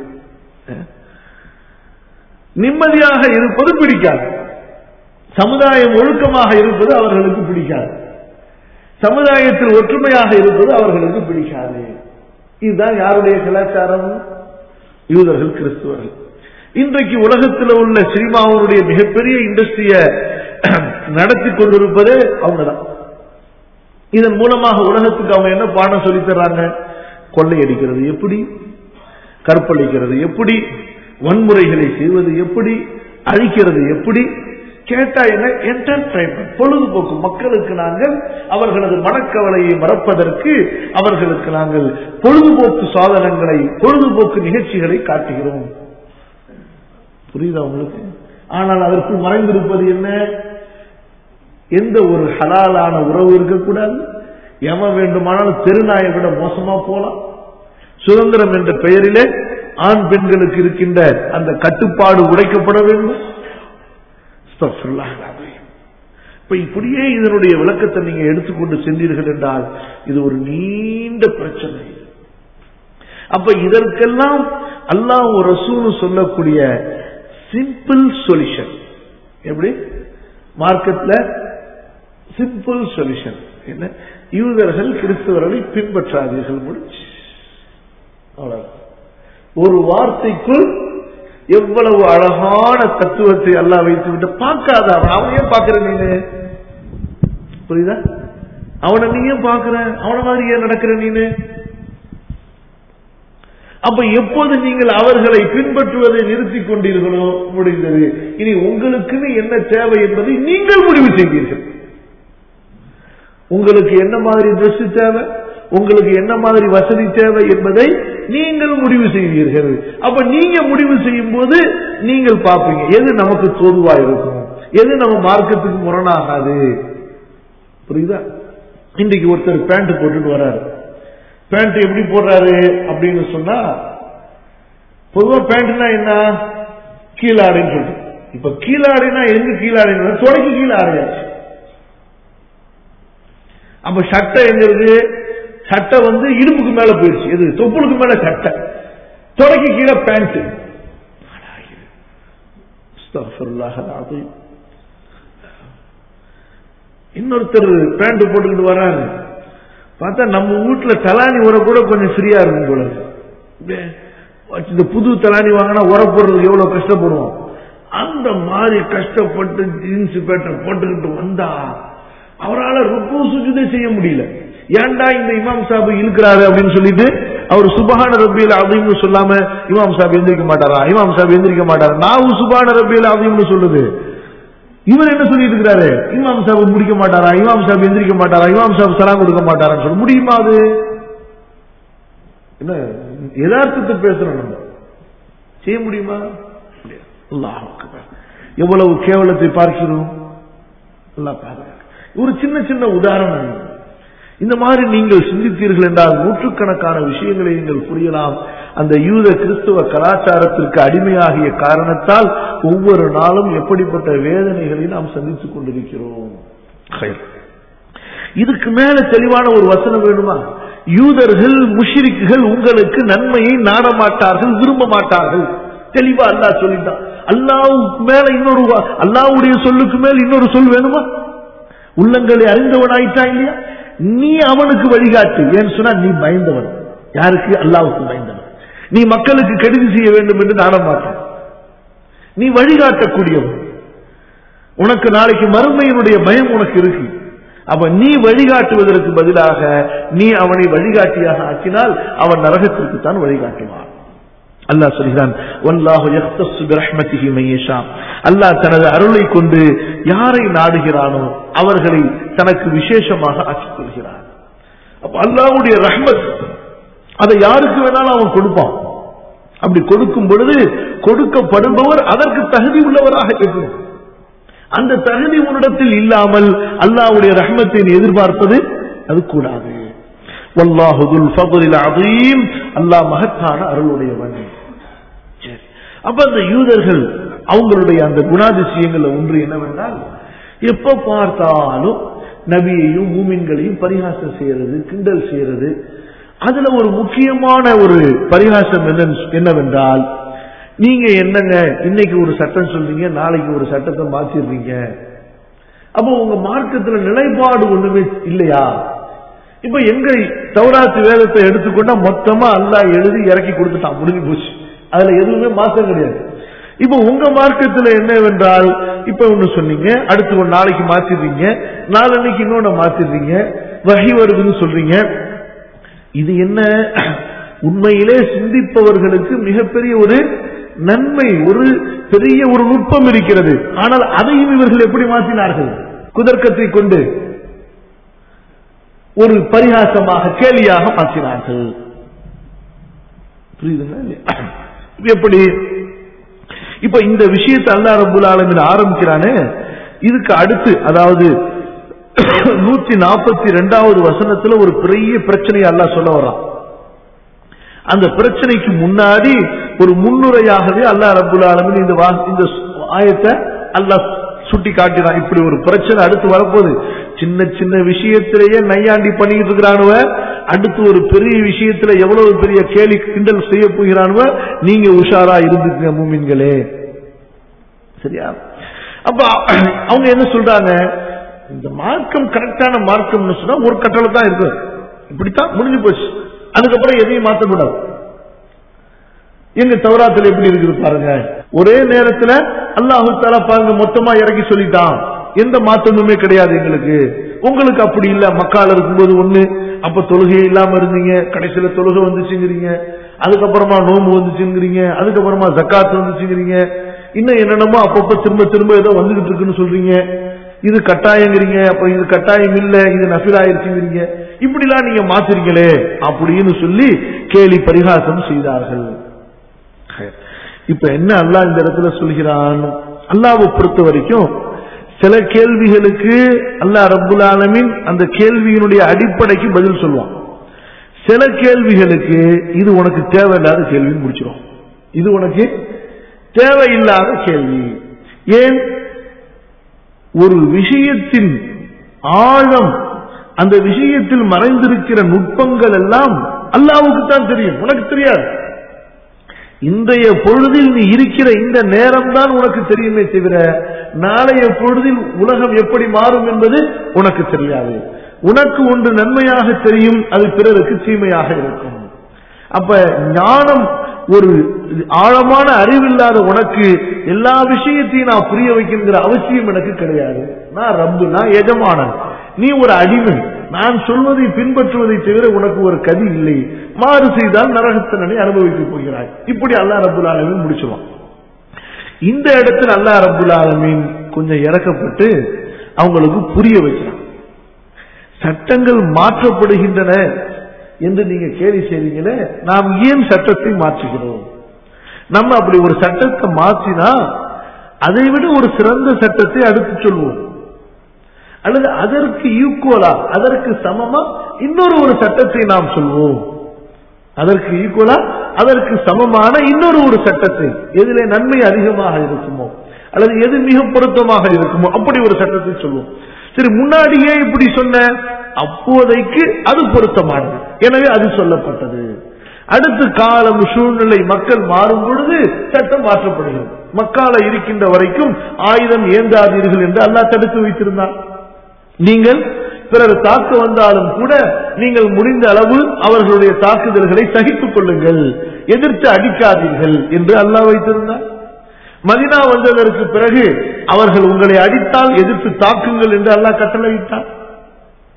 நிம்மதியாக இருப்பது பிடிக்காது சமுதாயம் ஒழுக்கமாக இருப்பது அவர்களுக்கு பிடிக்காது சமுதாயத்தில் ஒற்றுமையாக இருப்பது அவர்களுக்கு பிடிக்காது இதுதான் யாருடைய கலாச்சாரம் யூதர்கள் கிறிஸ்துவர்கள் இன்றைக்கு உலகத்தில் உள்ள சினிமாவுடைய மிகப்பெரிய இண்டஸ்ட்ரிய நடத்தி கொண்டிருப்பதே அவங்கதான் இதன் மூலமாக உலகத்துக்கு அவங்க என்ன பாடம் சொல்லி தர்றாங்க கொள்ளையடிக்கிறது எப்படி கற்பழிக்கிறது எப்படி வன்முறைகளை செய்வது எப்படி அழிக்கிறது எப்படி கேட்டா என்ன என்டர்டைன்மெண்ட் பொழுதுபோக்கு மக்களுக்கு நாங்கள் அவர்களது மனக்கவலையை மறப்பதற்கு அவர்களுக்கு நாங்கள் பொழுதுபோக்கு சாதனங்களை பொழுதுபோக்கு நிகழ்ச்சிகளை காட்டுகிறோம் புரியுதா உங்களுக்கு ஆனால் அதற்குள் மறைந்திருப்பது என்ன எந்த ஒரு ஹலாலான உறவு இருக்கக்கூடாது எவன் வேண்டுமானாலும் தெருநாயை விட மோசமா போலாம் சுதந்திரம் என்ற பெயரிலே ஆண் பெண்களுக்கு இருக்கின்ற அந்த கட்டுப்பாடு உடைக்கப்பட வேண்டும் இப்ப இப்படியே இதனுடைய விளக்கத்தை நீங்க எடுத்துக்கொண்டு சென்றீர்கள் என்றால் இது ஒரு நீண்ட பிரச்சனை அப்ப இதற்கெல்லாம் அல்லாஹ் ஒரு ரசூல் சொல்லக்கூடிய சிம்பிள் சொல்யூஷன் எப்படி மார்க்கெட்ல சிம்பிள் சொல்யூஷன் என்ன யூதர்கள் கிறிஸ்தவர்களை பின்பற்றாதீர்கள் முடிச்சு ஒரு வார்த்தைக்குள் எவ்வளவு அழகான தத்துவத்தை அல்லா வைத்து விட்டு பார்க்காத அவன் ஏன் பாக்குற நீனு புரியுதா அவனை நீ ஏன் பாக்குற அவன மாதிரி ஏன் நடக்கிற நீனு அப்ப எப்போது நீங்கள் அவர்களை பின்பற்றுவதை நிறுத்திக் கொண்டீர்களோ முடிந்தது இனி உங்களுக்குன்னு என்ன தேவை என்பதை நீங்கள் முடிவு செய்தீர்கள் உங்களுக்கு என்ன மாதிரி ட்ரெஸ் தேவை உங்களுக்கு என்ன மாதிரி வசதி தேவை என்பதை நீங்கள் முடிவு செய்வீர்கள் அப்ப நீங்க முடிவு செய்யும் போது நீங்கள் பார்ப்பீங்க எது நமக்கு தோதுவா இருக்கும் எது நம்ம மார்க்கத்துக்கு முரணாகாது புரியுதா இன்றைக்கு ஒருத்தர் பேண்ட் போட்டுட்டு வர்றாரு பேண்ட் எப்படி போடுறாரு அப்படின்னு சொன்னா பொதுவா பேண்ட்னா என்ன கீழாடைன்னு சொல்லிட்டு இப்ப கீழாடைனா எங்க கீழாடைன்னு தொடக்கி கீழே ஆடையாச்சு அப்ப சட்டை எங்க இருக்கு சட்டை வந்து இடுப்புக்கு மேல போயிடுச்சு எது தொப்புளுக்கு மேல சட்டை தொடக்கி கீழே பேண்ட் இன்னொருத்தர் பேண்ட் போட்டுக்கிட்டு வர்றாரு பார்த்தா நம்ம வீட்டுல தலானி உர கூட கொஞ்சம் ஃப்ரீயா இருக்கும் போல இந்த புது தலானி வாங்கினா உர போடுறதுக்கு எவ்வளவு கஷ்டப்படுவோம் அந்த மாதிரி கஷ்டப்பட்டு ஜீன்ஸ் பேட்டை போட்டுக்கிட்டு வந்தா அவரால் ருக்கு சுஜுதே செய்ய முடியல ஏன்டா இந்த இமாம் சாபு இழுக்கிறாரு அப்படின்னு சொல்லிட்டு அவர் சுபஹான ரபியில் அப்படின்னு சொல்லாம இமாம் சாப் எந்திரிக்க மாட்டாரா இமாம் சாப் எந்திரிக்க மாட்டாரா நான் சுபஹான ரபியில் அப்படின்னு சொல்லுது இவர் என்ன சொல்லிட்டு இருக்கிறாரு இமாம் சாப் முடிக்க மாட்டாரா இமாம் சாப் எந்திரிக்க மாட்டாரா இமாம் சாப் சலாம் கொடுக்க மாட்டாரான்னு சொல்ல முடியுமா அது என்ன யதார்த்தத்தை பேசுறோம் நம்ம செய்ய முடியுமா அல்லாஹ் எவ்வளவு கேவலத்தை பார்க்கிறோம் அல்லாஹ் பாருங்க ஒரு சின்ன சின்ன உதாரணம் இந்த மாதிரி நீங்கள் சிந்தித்தீர்கள் என்றால் நூற்றுக்கணக்கான விஷயங்களை நீங்கள் புரியலாம் அந்த யூத கிறிஸ்துவ கலாச்சாரத்திற்கு அடிமையாகிய காரணத்தால் ஒவ்வொரு நாளும் எப்படிப்பட்ட வேதனைகளை நாம் சந்தித்துக் கொண்டிருக்கிறோம் இதுக்கு மேல தெளிவான ஒரு வசனம் வேணுமா யூதர்கள் முஷிரிக்குகள் உங்களுக்கு நன்மையை நாட மாட்டார்கள் விரும்ப மாட்டார்கள் தெளிவா அல்லா சொல்லிட்டான் அல்லாவுக்கு மேல இன்னொரு அல்லாவுடைய சொல்லுக்கு மேல் இன்னொரு சொல் வேணுமா உள்ளங்களை அறிந்தவனாயிட்டா இல்லையா நீ அவனுக்கு வழிகாட்டு ஏன்னு சொன்னா நீ பயந்தவன் யாருக்கு அல்லாவுக்கு பயந்தவன் நீ மக்களுக்கு கெடுதி செய்ய வேண்டும் என்று நாட மாட்டான் நீ வழிகாட்டக்கூடியவன் உனக்கு நாளைக்கு மறுமையினுடைய பயம் உனக்கு இருக்கு அப்ப நீ வழிகாட்டுவதற்கு பதிலாக நீ அவனை வழிகாட்டியாக ஆக்கினால் அவன் நரகத்திற்கு தான் வழிகாட்டுவான் அல்லாஹ் சொல்கிறான் வல்லாஹு யக்தஸ்ஸு பிரஹ்மதிஹி மன் யஷா அல்லாஹ் தனது அருளை கொண்டு யாரை நாடுகிறானோ அவர்களை தனக்கு விசேஷமாக ஆக்கிக் கொள்கிறான் அப்ப அல்லாஹ்வுடைய ரஹ்மத் அதை யாருக்கு வேணாலும் அவன் கொடுப்பான் அப்படி கொடுக்கும் பொழுது கொடுக்கப்படுபவர் அதற்கு தகுதி உள்ளவராக இருக்கும் அந்த தகுதி உன்னிடத்தில் இல்லாமல் அல்லாஹ்வுடைய ரஹ்மத்தை நீ எதிர்பார்ப்பது அது கூடாது வல்லாஹுதுல் ஃபதுலில் அதீம் அல்லாஹ் மகத்தான அருளுடையவன் சரி. அப்ப அந்த யூதர்கள் அவங்களுடைய அந்த குணாதிசயங்கள்ல ஒன்று என்னவென்றால் எப்ப பார்த்தாலும் நபியையும் மூமின்களையும் பரிகாசம் செய்யறது கிண்டல் செய்யறது அதுல ஒரு முக்கியமான ஒரு பரிகாசம் என்ன- என்னவென்றால் நீங்க என்னங்க இன்னைக்கு ஒரு சட்டம் சொல்றீங்க நாளைக்கு ஒரு சட்டத்தை மாத்திடுறீங்க அப்போ உங்க மார்க்கத்துல நிலைப்பாடு ஒண்ணுமே இல்லையா இப்ப எங்க தௌராத்து வேதத்தை எடுத்துக்கொண்டா மொத்தமா அல்லாஹ் எழுதி இறக்கி கொடுத்துட்டான் முடிஞ்சு போச்சு அதுல எதுவுமே மாற்றம் கிடையாது இப்ப உங்க மார்க்கத்துல என்னவென்றால் இப்ப ஒண்ணு சொன்னீங்க அடுத்து ஒரு நாளைக்கு மாத்திடுறீங்க நாளன்னைக்கு இன்னொன்னு மாத்திடுறீங்க வகை வருதுன்னு சொல்றீங்க இது என்ன உண்மையிலே சிந்திப்பவர்களுக்கு மிகப்பெரிய ஒரு நன்மை ஒரு பெரிய ஒரு நுட்பம் இருக்கிறது ஆனால் அதையும் இவர்கள் எப்படி மாற்றினார்கள் குதர்க்கத்தை கொண்டு ஒரு பரிகாசமாக கேலியாக மாற்றினார்கள் புரியுதுங்களா இல்லையா? எப்படி இப்ப இந்த விஷயத்தை அல்லாஹ் ரபுல் ஆலமீன் ஆரம்பிக்கிறானே இதுக்கு அடுத்து அதாவது நூத்தி நாற்பத்தி ரெண்டாவது வசனத்துல ஒரு பெரிய பிரச்சனையை அல்லாஹ் சொல்ல வர்றான் அந்த பிரச்சனைக்கு முன்னாடி ஒரு முன்னுரையாகவே அல்லாஹ் ரபுல் ஆலமீன் இந்த வா- இந்த ஆயத்தை அல்லாஹ் சுட்டி காட்டினான் இப்படி ஒரு பிரச்சனை அடுத்து வரப்போகுது சின்ன சின்ன விஷயத்திலேயே நையாண்டி பண்ணிட்டு இருக்கிறானுவ அடுத்து ஒரு பெரிய விஷயத்துல எவ்வளவு பெரிய கேலி கிண்டல் செய்ய போகிறானுவ நீங்க உஷாரா இருந்துக்குங்க மூமின்களே சரியா அப்ப அவங்க என்ன சொல்றாங்க இந்த மார்க்கம் கரெக்டான மார்க்கம்னு சொன்னா ஒரு கட்டளை தான் இருக்கு இப்படித்தான் முடிஞ்சு போச்சு அதுக்கப்புறம் எதையும் மாற்றக்கூடாது எங்க தௌராத்துல எப்படி இருக்குது பாருங்க ஒரே நேரத்துல அல்லாஹு தாலா பாருங்க மொத்தமா இறக்கி சொல்லிட்டான் எந்த மாற்றமுமே கிடையாது எங்களுக்கு உங்களுக்கு அப்படி இல்ல மக்கால இருக்கும்போது ஒண்ணு அப்ப தொழுகை இல்லாம இருந்தீங்க கடைசியில தொழுகை வந்துச்சுங்கிறீங்க அதுக்கப்புறமா நோம்பு வந்துச்சுங்கிறீங்க அதுக்கப்புறமா ஜக்காத் வந்துச்சுங்கிறீங்க இன்னும் என்னென்னமோ அப்பப்ப திரும்ப திரும்ப ஏதோ வந்துகிட்டு இருக்குன்னு சொல்றீங்க இது கட்டாயங்கிறீங்க அப்ப இது கட்டாயம் இல்ல இது நஃபில் ஆயிருச்சுங்கிறீங்க இப்படிலாம் நீங்க மாத்துறீங்களே அப்படின்னு சொல்லி கேலி பரிகாசம் செய்தார்கள் இப்ப என்ன அல்லாஹ் இந்த இடத்துல சொல்கிறான் அல்லாவை பொறுத்த வரைக்கும் சில கேள்விகளுக்கு அல்லாஹ் ரப்புல் ஆலமீன் அந்த கேள்வியினுடைய அடிப்படைக்கு பதில் சொல்லுவான் சில கேள்விகளுக்கு இது உனக்கு தேவையில்லாத கேள்வின்னு முடிச்சிடும் இது உனக்கு தேவையில்லாத கேள்வி ஏன் ஒரு விஷயத்தின் ஆழம் அந்த விஷயத்தில் மறைந்திருக்கிற நுட்பங்கள் எல்லாம் அல்லாவுக்கு தான் தெரியும் உனக்கு தெரியாது இன்றைய பொழுதில் நீ இருக்கிற இந்த நேரம் தான் உனக்கு தெரியுமே தவிர நாளைய பொழுதில் உலகம் எப்படி மாறும் என்பது உனக்கு தெரியாது உனக்கு ஒன்று நன்மையாக தெரியும் அது பிறருக்கு தீமையாக இருக்கும் அப்ப ஞானம் ஒரு ஆழமான அறிவில்லாத உனக்கு எல்லா விஷயத்தையும் நான் புரிய வைக்கின்ற அவசியம் எனக்கு கிடையாது நான் ரப்பு நான் எஜமானன் நீ ஒரு அடிமை நான் சொல்வதை பின்பற்றுவதை தவிர உனக்கு ஒரு கதி இல்லை மாறு செய்தால் நரகத்தனனை அனுபவிக்கப் போகிறாய் இப்படி அல்லாஹ் ரப்புல் ஆலமீன் முடிச்சுவான் இந்த இடத்துல அல்லாஹ் ரப்புல் ஆலமீன் கொஞ்சம் இறக்கப்பட்டு அவங்களுக்கு புரிய வைக்கிறான் சட்டங்கள் மாற்றப்படுகின்றன என்று நீங்க கேள்வி செய்றீங்களே நாம் ஏன் சட்டத்தை மாற்றுகிறோம் நம்ம அப்படி ஒரு சட்டத்தை மாற்றினா அதை விட ஒரு சிறந்த சட்டத்தை அடுத்து சொல்வோம் அல்லது அதற்கு ஈக்குவலா அதற்கு சமமா இன்னொரு ஒரு சட்டத்தை நாம் சொல்வோம் அதற்கு ஈக்குவலா அதற்கு சமமான இன்னொரு ஒரு சட்டத்தை எதிலே நன்மை அதிகமாக இருக்குமோ அல்லது எது மிக பொருத்தமாக இருக்குமோ அப்படி ஒரு சட்டத்தை சொல்வோம் சரி முன்னாடியே இப்படி சொன்ன அப்போதைக்கு அது பொருத்தமானது எனவே அது சொல்லப்பட்டது அடுத்து காலம் சூழ்நிலை மக்கள் மாறும் பொழுது சட்டம் மாற்றப்படுகிறது மக்கால இருக்கின்ற வரைக்கும் ஆயுதம் ஏந்தாதீர்கள் என்று அல்லாஹ் தடுத்து வைத்திருந்தான் நீங்கள் பிறர் தாக்க வந்தாலும் கூட நீங்கள் முடிந்த அளவு அவர்களுடைய தாக்குதல்களை சகித்துக் கொள்ளுங்கள் எதிர்த்து அடிக்காதீர்கள் என்று அல்லாஹ் வைத்திருந்தார் மதினா வந்ததற்கு பிறகு அவர்கள் உங்களை அடித்தால் எதிர்த்து தாக்குங்கள் என்று அல்லாஹ் கட்டளையிட்டார்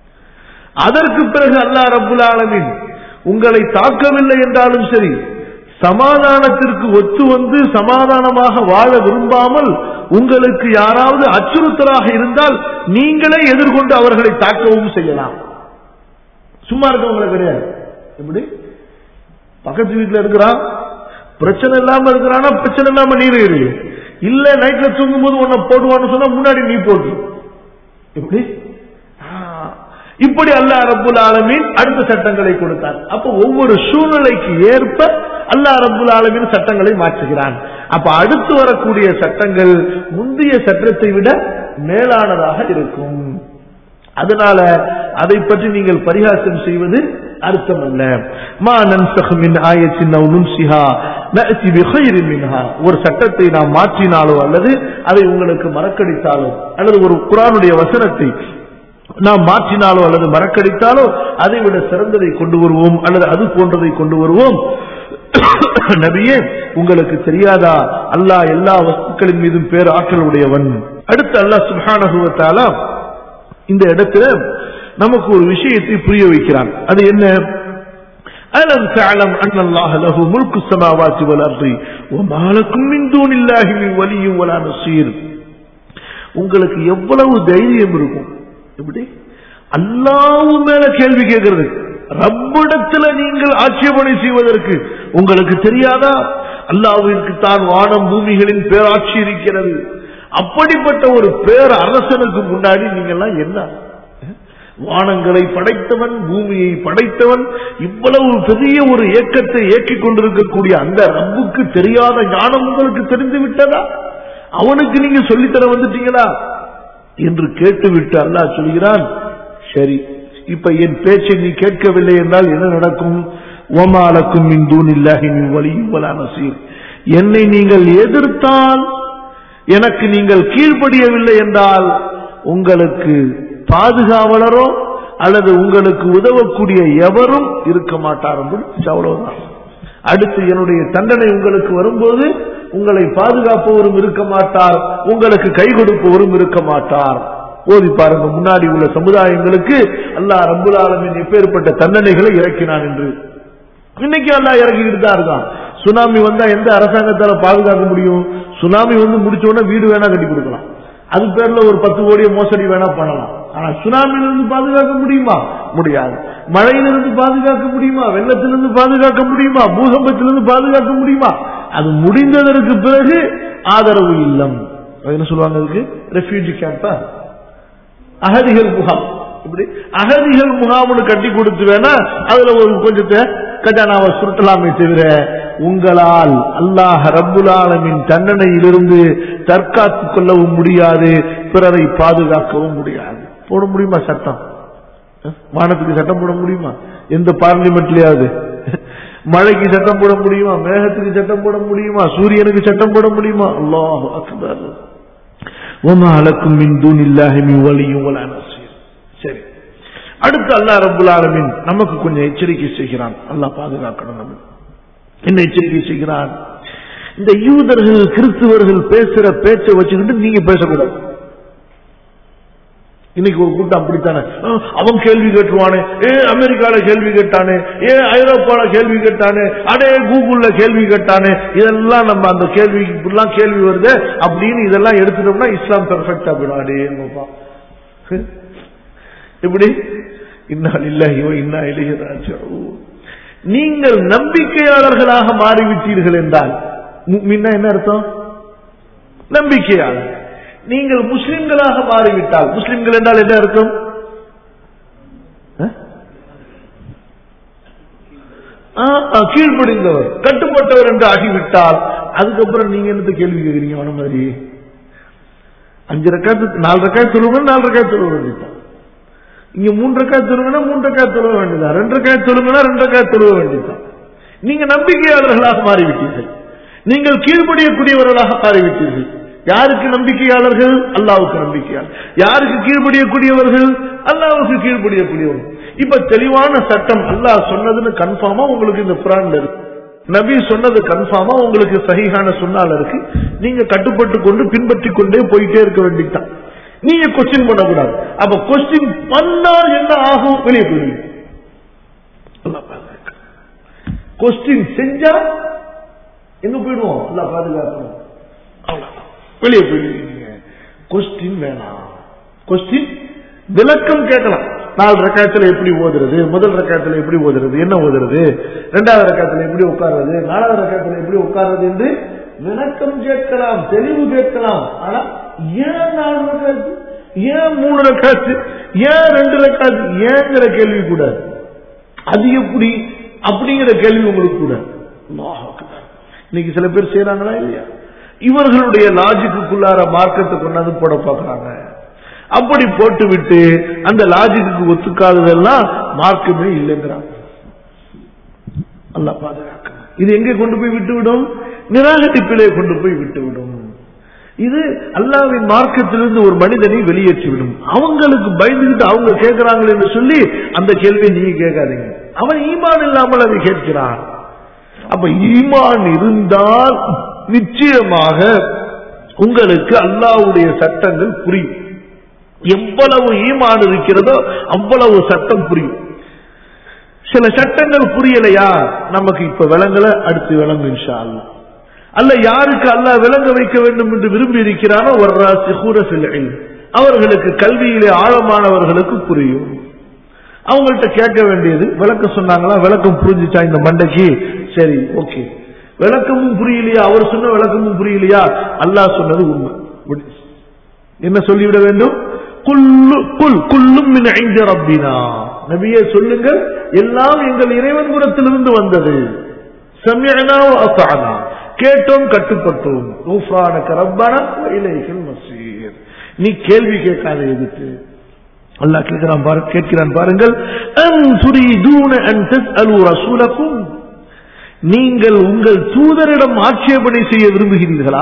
அதற்கு பிறகு அல்லாஹ் ரப்புல் ஆலமீன் உங்களை தாக்கவில்லை என்றாலும் சரி சமாதானத்திற்கு ஒத்து வந்து சமாதானமாக வாழ விரும்பாமல் உங்களுக்கு யாராவது அச்சுறுத்தலாக இருந்தால் நீங்களே எதிர்கொண்டு அவர்களை தாக்கவும் செய்யலாம் சும்மா இருக்கவங்களை கிடையாது எப்படி பக்கத்து வீட்டுல இருக்கிறான் பிரச்சனை இல்லாம இருக்கிறானா பிரச்சனை இல்லாம நீர் இரு இல்ல நைட்ல தூங்கும் போது உன்னை போடுவான்னு சொன்னா முன்னாடி நீ போட்டு எப்படி ஆ, இப்படி அல்லாஹ் ரப்புல் ஆலமீன் அடுத்த சட்டங்களை கொடுத்தார் அப்ப ஒவ்வொரு சூழ்நிலைக்கு ஏற்ப அல்லாஹ் ரப்புல் ஆலமீன் சட்டங்களை மாற்றுகிறான் அப்ப அடுத்து வரக்கூடிய சட்டங்கள் முந்தைய சட்டத்தை விட மேலானதாக இருக்கும் அதனால அதை பற்றி நீங்கள் பரிகாசம் செய்வது அர்த்தம் அல்ல மா நன்சஹ் மின் ஆயத்தின் அவ் நுன்சிஹா நஅதி பிகைரின் மின்ஹா ஒரு சட்டத்தை நாம் மாற்றினாலோ அல்லது அதை உங்களுக்கு மறக்கடித்தாலோ அல்லது ஒரு குர்ஆனுடைய வசனத்தை நாம் மாற்றினாலோ அல்லது மறக்கடித்தாலோ அதை விட சிறந்ததை கொண்டு வருவோம் அல்லது அது போன்றதை கொண்டு வருவோம் நபியே உங்களுக்கு தெரியாதா அல்லாஹ் எல்லா வஸ்துக்களின் மீதும் பேர் ஆற்றல் உடையவன் அடுத்து அல்லாஹ் சுப்ஹானஹு வ தஆலா இந்த இடத்துல நமக்கு ஒரு விஷயத்தை புரிய வைக்கிறான் அது என்ன ألم تعلم أن الله له ملك السماوات والأرض وما لكم من دون الله من ولي ولا نصير உங்களுக்கு எவ்வளவு தைரியம் இருக்கும் எப்படி அல்லாஹ் மேல கேள்வி கேட்கிறது ரப்பிடத்துல நீங்கள் ஆட்சேபனை செய்வதற்கு உங்களுக்கு தெரியாதா அல்லாஹ்விற்கு தான் வானம் பூமிகளின் பேராட்சி இருக்கிறது அப்படிப்பட்ட ஒரு பேர் அரசனுக்கு முன்னாடி நீங்க எல்லாம் என்ன வானங்களை படைத்தவன் பூமியை படைத்தவன் இவ்வளவு பெரிய ஒரு ஏக்கத்தை ஏக்கிக் கொண்டிருக்கக்கூடிய அந்த ரப்புக்கு தெரியாத ஞானம் உங்களுக்கு தெரிந்து விட்டதா அவனுக்கு நீங்க சொல்லித்தர வந்துட்டீங்களா என்று கேட்டுவிட்டு அல்லாஹ் சொல்கிறான் சரி இப்ப என் பேச்சை நீ கேட்கவில்லை என்றால் என்ன நடக்கும் ஒமாலக்கும் மின் தூணில்லாஹி மின் வலியும் வலா நசீர் என்னை நீங்கள் எதிர்த்தால் எனக்கு நீங்கள் கீழ்ப்படியவில்லை என்றால் உங்களுக்கு பாதுகாவலரோ அல்லது உங்களுக்கு உதவக்கூடிய எவரும் இருக்க மாட்டார் என்று அவ்வளவுதான் அடுத்து என்னுடைய தண்டனை உங்களுக்கு வரும்போது உங்களை பாதுகாப்பவரும் இருக்க மாட்டார் உங்களுக்கு கை கொடுப்பவரும் இருக்க மாட்டார் ஓதி பாருங்க முன்னாடி உள்ள சமுதாயங்களுக்கு அல்லாஹ் ரப்புல் ஆலமீன் எப்பேற்பட்ட தண்டனைகளை இறக்கினான் என்று இன்னைக்கு அல்லாஹ் இறக்கிட்டு தான் இருக்கான் சுனாமி வந்தா எந்த அரசாங்கத்தால பாதுகாக்க முடியும் சுனாமி வந்து முடிச்ச உடனே வீடு வேணா கட்டி கொடுக்கலாம் அது பேர்ல ஒரு பத்து கோடிய மோசடி வேணா பண்ணலாம் ஆனா சுனாமியிலிருந்து பாதுகாக்க முடியுமா முடியாது மழையிலிருந்து பாதுகாக்க முடியுமா வெள்ளத்திலிருந்து பாதுகாக்க முடியுமா பூகம்பத்திலிருந்து பாதுகாக்க முடியுமா அது முடிந்ததற்கு பிறகு ஆதரவு இல்லம் அது என்ன சொல்லுவாங்க அதுக்கு ரெஃப்யூஜி கேம்பா அகதிகள் முகாம் இப்படி அகதிகள் முகாம்னு கட்டி கொடுத்து வேணா அதுல ஒரு கொஞ்சத்தை கஜானாவை சுருட்டலாமே தவிர உங்களால் அல்லாஹ் ரப்புல் ஆலமின் தண்டனையிலிருந்து தற்காத்துக் கொள்ளவும் முடியாது பிறரை பாதுகாக்கவும் முடியாது போட முடியுமா சட்டம் அஹ்? வானத்துக்கு சட்டம் போட முடியுமா எந்த பார்லிமெண்ட்லயாவது மழைக்கு சட்டம் போட முடியுமா மேகத்துக்கு சட்டம் போட முடியுமா சூரியனுக்கு சட்டம் போட முடியுமா அல்லாஹ் அக்பர் وما لكم من دون الله من ولي ولا نصير சரி அடுத்து அல்லாஹ் ரப்புல் ஆலமீன் நமக்கு கொஞ்சம் எச்சரிக்கை செய்கிறான் அல்லாஹ் பாதுகாக்கணும் நம்ம என்ன எச்சரிக்கை செய்கிறான் இந்த யூதர்கள் கிறிஸ்துவர்கள் பேசுற பேச்சை வச்சுக்கிட்டு நீங்க பேசக்கூடாது இன்னைக்கு ஒரு கூட்டம் அப்படித்தானே ஆ, அவன் கேள்வி கேட்டுருவானே ஏ அமெரிக்கால கேள்வி கேட்டானே ஏ ஐரோப்பால கேள்வி கேட்டானே அடே கூகுள்ல கேள்வி கேட்டானே இதெல்லாம் நம்ம அந்த கேள்வி இப்படிலாம் கேள்வி வருது அப்படின்னு இதெல்லாம் எடுத்துட்டோம்னா இஸ்லாம் பெர்ஃபெக்டா போயிடும் அடே என்னப்பா. எப்படி இன்னா இல்லாஹியோ இன்னா இளையராஜோ நீங்கள் நம்பிக்கையாளர்களாக மாறிவிட்டீர்கள் என்றால் முக்மின்னா என்ன அர்த்தம் நம்பிக்கையாளர் நீங்கள் முஸ்லிம்களாக மாறிவிட்டால் முஸ்லிம்கள் என்றால் என்ன அர்த்தம் அஹ்? ஆ, ஆ, கீழ்ப்படிந்தவர் கட்டுப்பட்டவர் என்று ஆகிவிட்டால் அதுக்கப்புறம் நீங்க என்னத்த கேள்வி கேட்கிறீங்க அவன மாதிரி அஞ்சு ரக்காத்து நாலு ரக்காய் சொல்லுங்க நாலு ரக்காய் சொல்ல வேண்டியதான் இங்க மூன்று ரக்காய் சொல்லுங்கன்னா மூன்று ரக்காய் சொல்ல வேண்டியதான் ரெண்டு ரக்காய் சொல்லுங்கன்னா ரெண்டு ரக்காய் சொல்ல வேண்டியதான் நீங்க நம்பிக்கையாளர்களாக மாறிவிட்டீர்கள் நீங்கள் கீழ்ப்படியக்கூடியவர்களாக மாறிவிட்டீர்கள் யாருக்கு நம்பிக்கையாளர்கள் அல்லாவுக்கு நம்பிக்கையாளர் யாருக்கு கீழ்ப்படியக்கூடியவர்கள் அல்லாவுக்கு கீழ்ப்படியக்கூடியவர்கள் இப்ப தெளிவான சட்டம் அல்லாஹ் சொன்னதுன்னு கன்ஃபார்மா உங்களுக்கு இந்த குரான்ல இருக்கு நபி சொன்னது கன்ஃபார்மா உங்களுக்கு சகிஹான சொன்னால இருக்கு நீங்க கட்டுப்பட்டு கொண்டு பின்பற்றி கொண்டே போயிட்டே இருக்க வேண்டியதுதான் நீங்க கொஸ்டின் பண்ணக்கூடாது அப்ப கொஸ்டின் பண்ணால் என்ன ஆகும் வெளியே போயிருவீங்க கொஸ்டின் செஞ்சா எங்க போயிடுவோம் நல்லா பாதுகாக்கணும் அவ்வளவுதான். வெளியே போயிடுவீங்க கொஸ்டின் வேணாம் கொஸ்டின் விளக்கம் கேட்கலாம் நாலு ரக்காயத்துல எப்படி ஓதுறது முதல் ரக்காயத்துல எப்படி ஓதுறது என்ன ஓதுறது இரண்டாவது ரக்காயத்துல எப்படி உட்கார்றது நாலாவது ரக்காயத்துல எப்படி உட்கார்றது என்று விளக்கம் கேட்கலாம் தெளிவு கேட்கலாம் ஆனா ஏன் நாலு ரக்காத்து ஏன் மூணு ரக்காத்து ஏன் ரெண்டு ரக்காத்து ஏங்கிற கேள்வி கூடாது அது எப்படி அப்படிங்கிற கேள்வி உங்களுக்கு கூட அல்லாஹ் அக்பர். இன்னைக்கு சில பேர் செய்யறாங்களா இல்லையா இவர்களுடைய லாஜிக்குள்ளார மார்க்கத்தை கொண்டாந்து போட பார்க்கறாங்க அப்படி போட்டு விட்டு அந்த லாஜிக்கு ஒத்துக்காததெல்லாம் மார்க்கமே இல்லைங்கிறாங்க அல்லாஹ் பாதுகாக்க இது எங்கே கொண்டு போய் விட்டுவிடும் நிராகரிப்பிலே கொண்டு போய் விட்டுவிடும் இது அல்லாவின் மார்க்கத்திலிருந்து ஒரு மனிதனை வெளியேற்றிவிடும் அவங்களுக்கு பயந்துகிட்டு அவங்க கேட்கிறாங்களே என்று சொல்லி அந்த கேள்வியை நீங்க கேட்காதீங்க அவன் ஈமான் இல்லாமல் அதை கேட்கிறான் அப்ப ஈமான் இருந்தால் நிச்சயமாக உங்களுக்கு அல்லாஹ்வுடைய சட்டங்கள் புரியும் எவ்வளவு ஈமான் இருக்கிறதோ அவ்வளவு சட்டம் புரியும் சில சட்டங்கள் புரியலையா நமக்கு இப்ப விளங்கல அடுத்து விளங்கும் இன்ஷா அல்லாஹ் அல்ல யாருக்கு அல்லாஹ் விளங்க வைக்க வேண்டும் என்று விரும்பி இருக்கிறானோ வர்றாசிஹூர ஃபில் இல்ம். அவர்களுக்கு கல்வியிலே ஆழமானவர்களுக்கு புரியும் அவங்கள்ட்ட கேட்க வேண்டியது விளக்கம் சொன்னாங்களா விளக்கம் புரிஞ்சுச்சா இந்த மண்டைக்கு சரி ஓகே விளக்கமும் புரியலையா அவர் சொன்ன விளக்கமும் புரியலையா அல்லாஹ் சொன்னது உண்மை விடு. என்ன சொல்லிவிட வேண்டும் குல்லு குல் குல்லும் மின் ஐந்து ரப்பினா நபியே சொல்லுங்கள் எல்லாம் எங்கள் இறைவன் புறத்திலிருந்து வந்தது சம்யனா அசானா கேட்டோம் கட்டுப்பட்டோம் ஊஃப்ரானக ரப்பனா வ இலைஹில் மஸீர் நீ கேள்வி கேட்காத எதுக்கு அல்லாஹ் கேட்கிறான் பாரு கேட்கிறான் பாருங்கள் அன் துரீதூன அன் தஸ்அலு ரசூலக்கும் நீங்கள் உங்கள் தூதரிடம் ஆட்சேபனை செய்ய விரும்புகிறீர்களா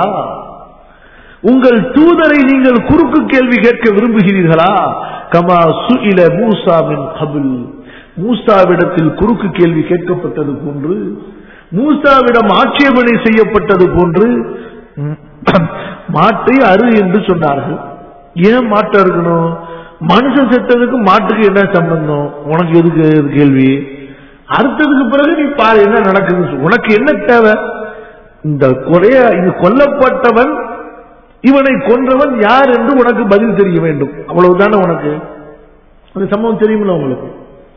உங்கள் தூதரை நீங்கள் குறுக்கு கேள்வி கேட்க விரும்புகிறீர்களா கமா சுஇல மூசா மின் கபில் மூசாவிடத்தில் குறுக்கு கேள்வி கேட்கப்பட்டது போன்று மூசாவிடம் ஆட்சேபனை செய்யப்பட்டது போன்று ம், மாட்டை அரு என்று சொன்னார்கள் ஏன் மாட்டை இருக்கணும் மனுஷன் செத்ததுக்கு மாட்டுக்கு என்ன சம்பந்தம் உனக்கு எதுக்கு இது கேள்வி அறுத்ததுக்கு பிறகு நீ பாரு என்ன நடக்குதுன்னு சொல்லு. உனக்கு என்ன தேவை இந்த கொலைய இது கொல்லப்பட்டவன் இவனை கொன்றவன் யார் என்று உனக்கு பதில் தெரிய வேண்டும் அவ்வளவுதானே உனக்கு அந்த சம்பவம் தெரியுமில்ல உங்களுக்கு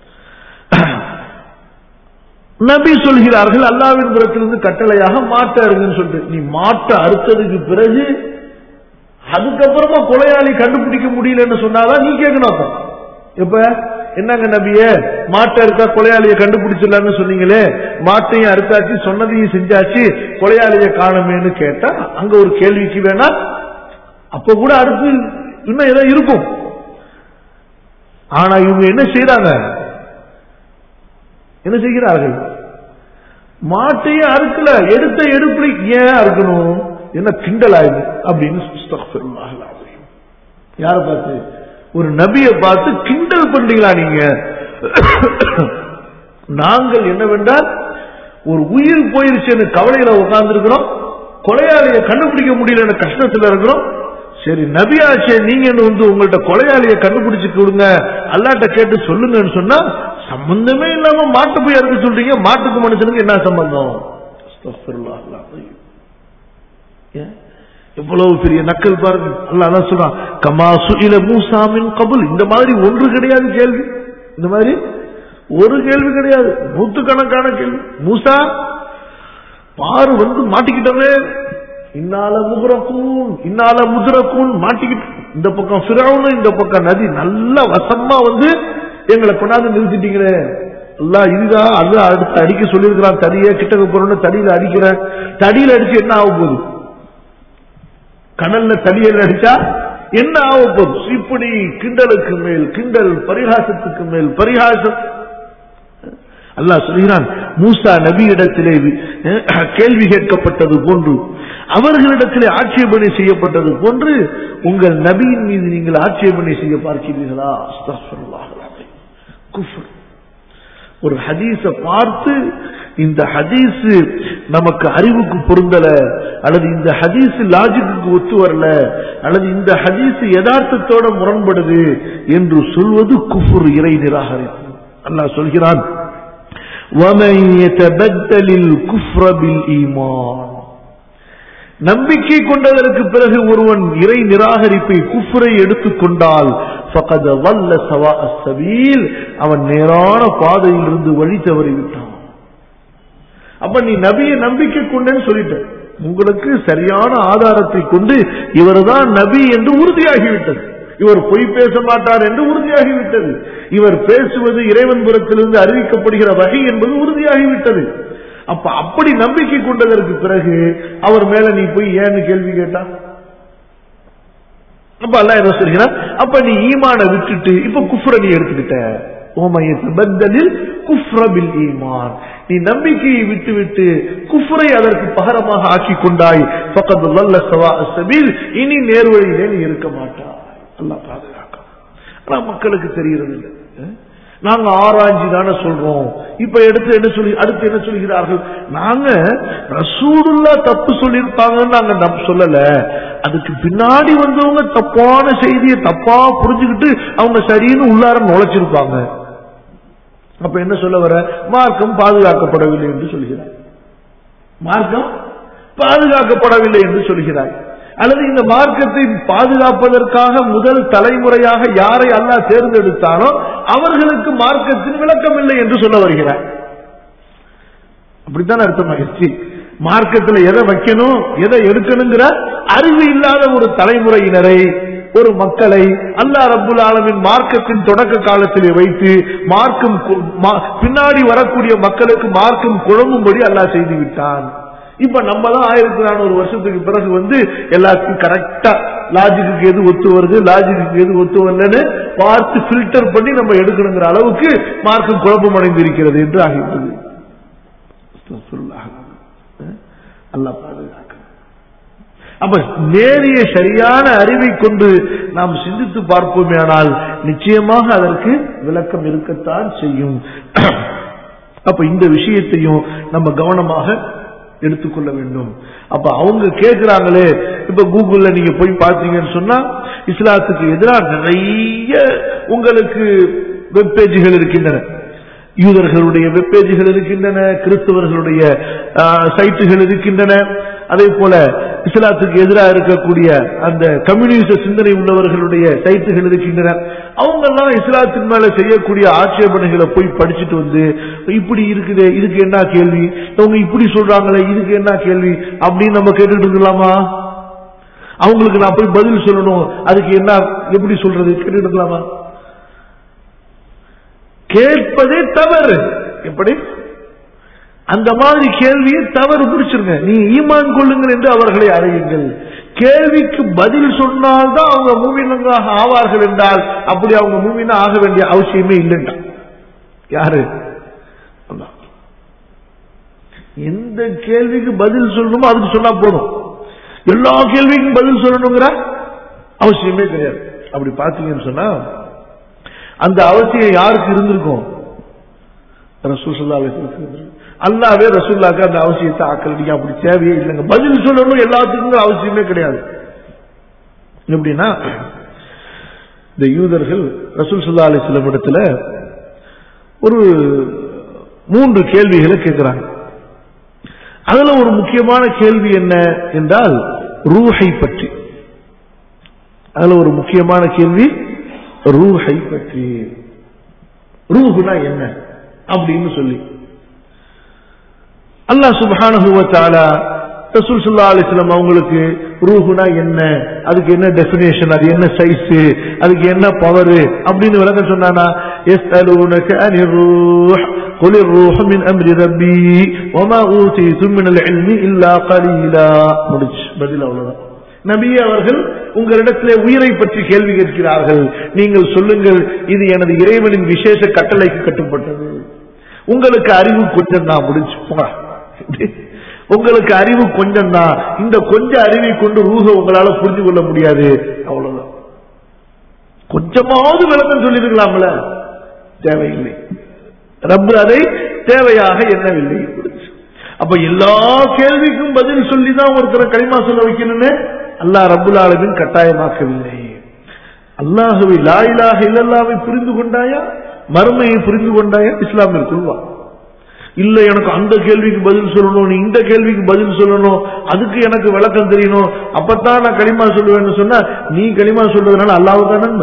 நபி சொல்கிறார்கள் அல்லாவின் புறத்திலிருந்து கட்டளையாக மாட்ட அருங்கன்னு சொல்லிட்டு நீ மாட்டை அறுத்ததுக்கு பிறகு அதுக்கப்புறமா கொலையாளி கண்டுபிடிக்க முடியலன்னு சொன்னாதான் நீ கேட்கணும் அப்ப. இப்ப என்னங்க நபியே மாட்டை இருக்கா கொலையாளியை கண்டுபிடிச்சிடலான்னு சொன்னீங்களே மாட்டையும் அறுத்தாச்சு சொன்னதையும் செஞ்சாச்சு கொலையாளியை காணுமேன்னு கேட்டா அங்க ஒரு கேள்விக்கு வேணா அப்ப கூட அடுத்து இன்னும் ஏதோ இருக்கும் ஆனா இவங்க என்ன செய்யறாங்க என்ன செய்கிறார்கள் மாட்டையே அறுக்கல எடுத்த எடுப்படி ஏன் அறுக்கணும் என்ன கிண்டல் ஆயுது அப்படின்னு அஸ்தக்ஃபிருல்லாஹ் அல்-அஸீம். யாரை பார்த்து ஒரு நபியை பார்த்து கிண்டல் பண்றீங்களா நீங்க நாங்கள் என்னவென்றால் ஒரு உயிர் போயிருச்சுன்னு கவலையில உட்கார்ந்து இருக்கிறோம் கொலையாளியை கண்டுபிடிக்க முடியலன்னு கஷ்டத்துல இருக்கிறோம் சரி நபியாச்சே நீங்க வந்து உங்கள்ட்ட கொலையாளியை கண்டுபிடிச்சு கொடுங்க அல்லாட்ட கேட்டு சொல்லுங்கன்னு சொன்னா சம்பந்தமே இல்லாம மாட்டு போய் அறுக்க சொல்றீங்க மாட்டுக்கு மனுஷனுக்கு என்ன சம்பந்தம் அஸ்தக்ஃபிருல்லாஹ் அல்-அஸீம். ஏன்? எவ்வளவு பெரிய நக்கல் பாருங்க அல்லாஹ் தான் சொல்றான் கமா சுஇல மூசா மின் கபுல் இந்த மாதிரி ஒன்று கிடையாது கேள்வி இந்த மாதிரி ஒரு கேள்வி கிடையாது நூத்துக்கணக்கான கேள்வி மூசா பாரு வந்து மாட்டிக்கிட்டவே இன்னால முகுரக்கூன் இன்னால முதுரக்கூன் மாட்டிக்கிட்டு இந்த பக்கம் ஃபிரௌனு இந்த பக்கம் நதி நல்ல வசமா வந்து எங்களை கொண்டாந்து நிறுத்திட்டீங்களே அல்லாஹ் இதுதான் அது அடுத்து அடிக்க சொல்லியிருக்கிறான் தடியே கிட்டக்க போறோம்னு தடியில அடிக்கிறேன் தடியில அடிச்சு என்ன ஆக போகுது கடல்ல தடியல் அடிச்சா என்ன ஆக போகுது இப்படி கிண்டலுக்கு மேல் கிண்டல் பரிகாசத்துக்கு மேல் பரிகாசம் அல்லாஹ் சொல்கிறான் மூசா நபியிடத்திலே அஹ், கேள்வி கேட்கப்பட்டது போன்று அவர்களிடத்திலே ஆட்சேபனை செய்யப்பட்டது போன்று உங்கள் நபியின் மீது நீங்கள் ஆட்சேபனை செய்ய பார்க்கிறீர்களா அஸ்தக்ஃபிருல்லாஹ் அல்-அஸீம். குஃப்ர் ஒரு ஹதீஸ பார்த்து இந்த ஹதீஸ் நமக்கு அறிவுக்கு பொருந்தல அல்லது இந்த ஹதீஸ் லாஜிக்கு ஒத்து வரல அல்லது இந்த ஹதீஸ் யதார்த்தத்தோட முரண்படுது என்று சொல்வது குஃபுர் இறை நிராகரிப்பு அல்லாஹ் சொல்கிறான் وَمَن يَتَبَدَّلِ الْكُفْرَ بِالْإِيمَانِ நம்பிக்கை கொண்டதற்கு பிறகு ஒருவன் இறை நிராகரிப்பை குஃபரை எடுத்துக்கொண்டால் ஃபகத வல்ல சவா சபீல் அவன் நேரான பாதையிலிருந்து வழி தவறி விட்டான் அப்ப நீ நபியை நம்பிக்கை கொண்டேன்னு சொல்லிட்ட உங்களுக்கு சரியான ஆதாரத்தை கொண்டு இவர்தான் நபி என்று உறுதியாகிவிட்டது இவர் பொய் பேச மாட்டார் என்று உறுதியாகிவிட்டது இவர் பேசுவது இறைவன் புறத்திலிருந்து அறிவிக்கப்படுகிற வகை என்பது உறுதியாகிவிட்டது அப்ப அப்படி நம்பிக்கை கொண்டதற்கு பிறகு அவர் மேல நீ போய் ஏன்னு கேள்வி கேட்டா அப்ப அல்ல என்ன சொல்கிறார் அப்ப நீ ஈமான விட்டுட்டு இப்ப குஃப்ர நீ எடுத்துக்கிட்ட ஓமையில் குஃப்ரபில் ஈமான் நீ நம்பிக்கையை விட்டு விட்டு குஃப்ரை அதற்கு பகரமாக ஆக்கி கொண்டாய் பக்கத்து வல்ல சவா சபீல் இனி நேர்வழியிலே நீ இருக்க மாட்டாய் அல்லாஹ் பாதுகாக்கும் ஆனா மக்களுக்கு தெரியறது இல்லை நாங்க ஆராய்ச்சி தானே சொல்றோம் இப்ப எடுத்து என்ன சொல்லி அடுத்து என்ன சொல்கிறார்கள் நாங்க ரசூடுல்லா தப்பு சொல்லியிருப்பாங்கன்னு நாங்க நம் சொல்லல அதுக்கு பின்னாடி வந்தவங்க தப்பான செய்தியை தப்பா புரிஞ்சுக்கிட்டு அவங்க சரின்னு உள்ளார நுழைச்சிருப்பாங்க அப்ப என்ன சொல்ல வர மார்க்கம் பாதுகாக்கப்படவில்லை என்று சொல்கிறார் மார்க்கம் பாதுகாக்கப்படவில்லை என்று சொல்கிறாய் அல்லது இந்த மார்க்கத்தை பாதுகாப்பதற்காக முதல் தலைமுறையாக யாரை அல்லாஹ் தேர்ந்தெடுத்தானோ அவர்களுக்கு மார்க்கத்தின் விளக்கம் இல்லை என்று சொல்ல வருகிறார் அப்படித்தான் அர்த்தமாகிடுச்சு மார்க்கத்தில் எதை வைக்கணும் எதை எடுக்கணுங்கிற அறிவு இல்லாத ஒரு தலைமுறையினரை ஒரு மக்களை அல்லா ரபுல் ஆலமின் மார்க்கத்தின் தொடக்க காலத்திலே வைத்து மார்க்கம் பின்னாடி வரக்கூடிய மக்களுக்கு மார்க்கம் குழம்பும்படி அல்லாஹ் செய்து விட்டான் இப்ப நம்ம தான் ஆயிரத்தி நானூறு வருஷத்துக்கு பிறகு வந்து எல்லாத்தையும் கரெக்டா லாஜிக்கு எது ஒத்து வருது லாஜிக்கு எது ஒத்து வரலன்னு பார்த்து பில்டர் பண்ணி நம்ம எடுக்கணுங்கிற அளவுக்கு மார்க்கம் குழப்பம் அடைந்திருக்கிறது என்று ஆகிவிட்டது அல்லா பாதுகாக்க அப்ப நேரிய சரியான அறிவை கொண்டு நாம் சிந்தித்து பார்ப்போமே ஆனால் நிச்சயமாக அதற்கு விளக்கம் இருக்கத்தான் செய்யும் அப்ப இந்த விஷயத்தையும் நம்ம கவனமாக எடுத்துக்கொள்ள வேண்டும் அப்ப அவங்க கேட்கிறாங்களே இப்ப கூகுள்ல நீங்க போய் பார்த்தீங்கன்னு சொன்னா இஸ்லாத்துக்கு எதிராக நிறைய உங்களுக்கு வெப்பேஜ்கள் இருக்கின்றன யூதர்களுடைய வெப்பேஜ்கள் இருக்கின்றன கிறிஸ்தவர்களுடைய சைட்டுகள் இருக்கின்றன அதே போல இஸ்லாத்துக்கு எதிராக இருக்கக்கூடிய அந்த கம்யூனிஸ்ட சிந்தனை உள்ளவர்களுடைய சைட்டுகள் இருக்கின்றன அவங்க எல்லாம் இஸ்லாத்தின் மேல செய்யக்கூடிய ஆட்சேபனைகளை போய் படிச்சுட்டு வந்து இப்படி இருக்குது இதுக்கு என்ன கேள்வி அவங்க இப்படி சொல்றாங்களே இதுக்கு என்ன கேள்வி அப்படின்னு நம்ம கேட்டுட்டு இருக்கலாமா அவங்களுக்கு நான் போய் பதில் சொல்லணும் அதுக்கு என்ன எப்படி சொல்றது கேட்டுட்டு இருக்கலாமா கேட்பதே தவறு எப்படி அந்த மாதிரி கேள்வியை தவறு பிடிச்சிருங்க நீ ஈமான் கொள்ளுங்கள் என்று அவர்களை அறையுங்கள் கேள்விக்கு பதில் சொன்னால்தான் அவங்க மூமினங்களாக ஆவார்கள் என்றால் அப்படி அவங்க மூமினா ஆக வேண்டிய அவசியமே இல்லைண்டா யாரு எந்த கேள்விக்கு பதில் சொல்லணுமோ அதுக்கு சொன்னா போதும் எல்லா கேள்விக்கும் பதில் சொல்லணுங்கிற அவசியமே கிடையாது அப்படி பாத்தீங்கன்னு சொன்னா அந்த அவசியம் யாருக்கு இருந்திருக்கும் ரசூசல்லா அல்லாவே ரசூல்லாக்கு அந்த அவசியத்தை ஆக்கல் நீங்க அப்படி தேவையே இல்லைங்க பதில் சொல்லணும் எல்லாத்துக்கும் அவசியமே கிடையாது எப்படின்னா இந்த யூதர்கள் ரசூல் சுல்லா அலிஸ்லம் இடத்துல ஒரு மூன்று கேள்விகளை கேட்கிறாங்க அதுல ஒரு முக்கியமான கேள்வி என்ன என்றால் ரூஹை பற்றி அதுல ஒரு முக்கியமான கேள்வி ரூஹை பற்றி ரூஹுனா என்ன அப்படின்னு சொல்லி அல்லாஹ் சுபானுவத்தாலா ரசூல் சுல்லா அலிஸ்லாம் அவங்களுக்கு ரூஹுனா என்ன அதுக்கு என்ன டெபினேஷன் அது என்ன சைஸ் அதுக்கு என்ன பவர் அப்படின்னு விளக்கம் சொன்னானா எஸ் அலூனக அனிர் ரூஹ் قل الروح من امر ربي وما اوتيتم من العلم الا قليلا முடிச்சு பதில் அவ்வளவுதான் நபியே அவர்கள் உங்களிடத்திலே உயிரை பற்றி கேள்வி கேட்கிறார்கள் நீங்கள் சொல்லுங்கள் இது எனது இறைவனின் விசேஷ கட்டளைக்கு கட்டுப்பட்டது உங்களுக்கு அறிவு கொஞ்சம் தான் முடிச்சு உங்களுக்கு அறிவு கொஞ்சம் தான் இந்த கொஞ்ச அறிவை கொண்டு ரூஹ உங்களால புரிஞ்சு கொள்ள முடியாது அவ்வளவுதான் கொஞ்சமாவது விளக்கம் சொல்லிருக்கலாம்ல தேவையில்லை ரப்பு அதை தேவையாக எண்ணவில்லை அப்ப எல்லா கேள்விக்கும் பதில் சொல்லிதான் ஒருத்தரை களிமா சொல்ல வைக்கணும்னு அல்லாஹ் ரப்புல் ஆலமின் கட்டாயமாக்கவில்லை அல்லாஹுவை லாயிலாக இல்லல்லாவை புரிந்து கொண்டாயா மறுமையை புரிந்து கொண்டாயா இஸ்லாமிற்குள் வா இல்ல எனக்கு அந்த கேள்விக்கு பதில் சொல்லணும் நீ இந்த கேள்விக்கு பதில் சொல்லணும் அதுக்கு எனக்கு விளக்கம் தெரியணும் அப்பதான் நான் களிமா சொல்லுவேன்னு சொன்னா நீ களிமா சொல்றதுனால அல்லாவுக்கு நன்மை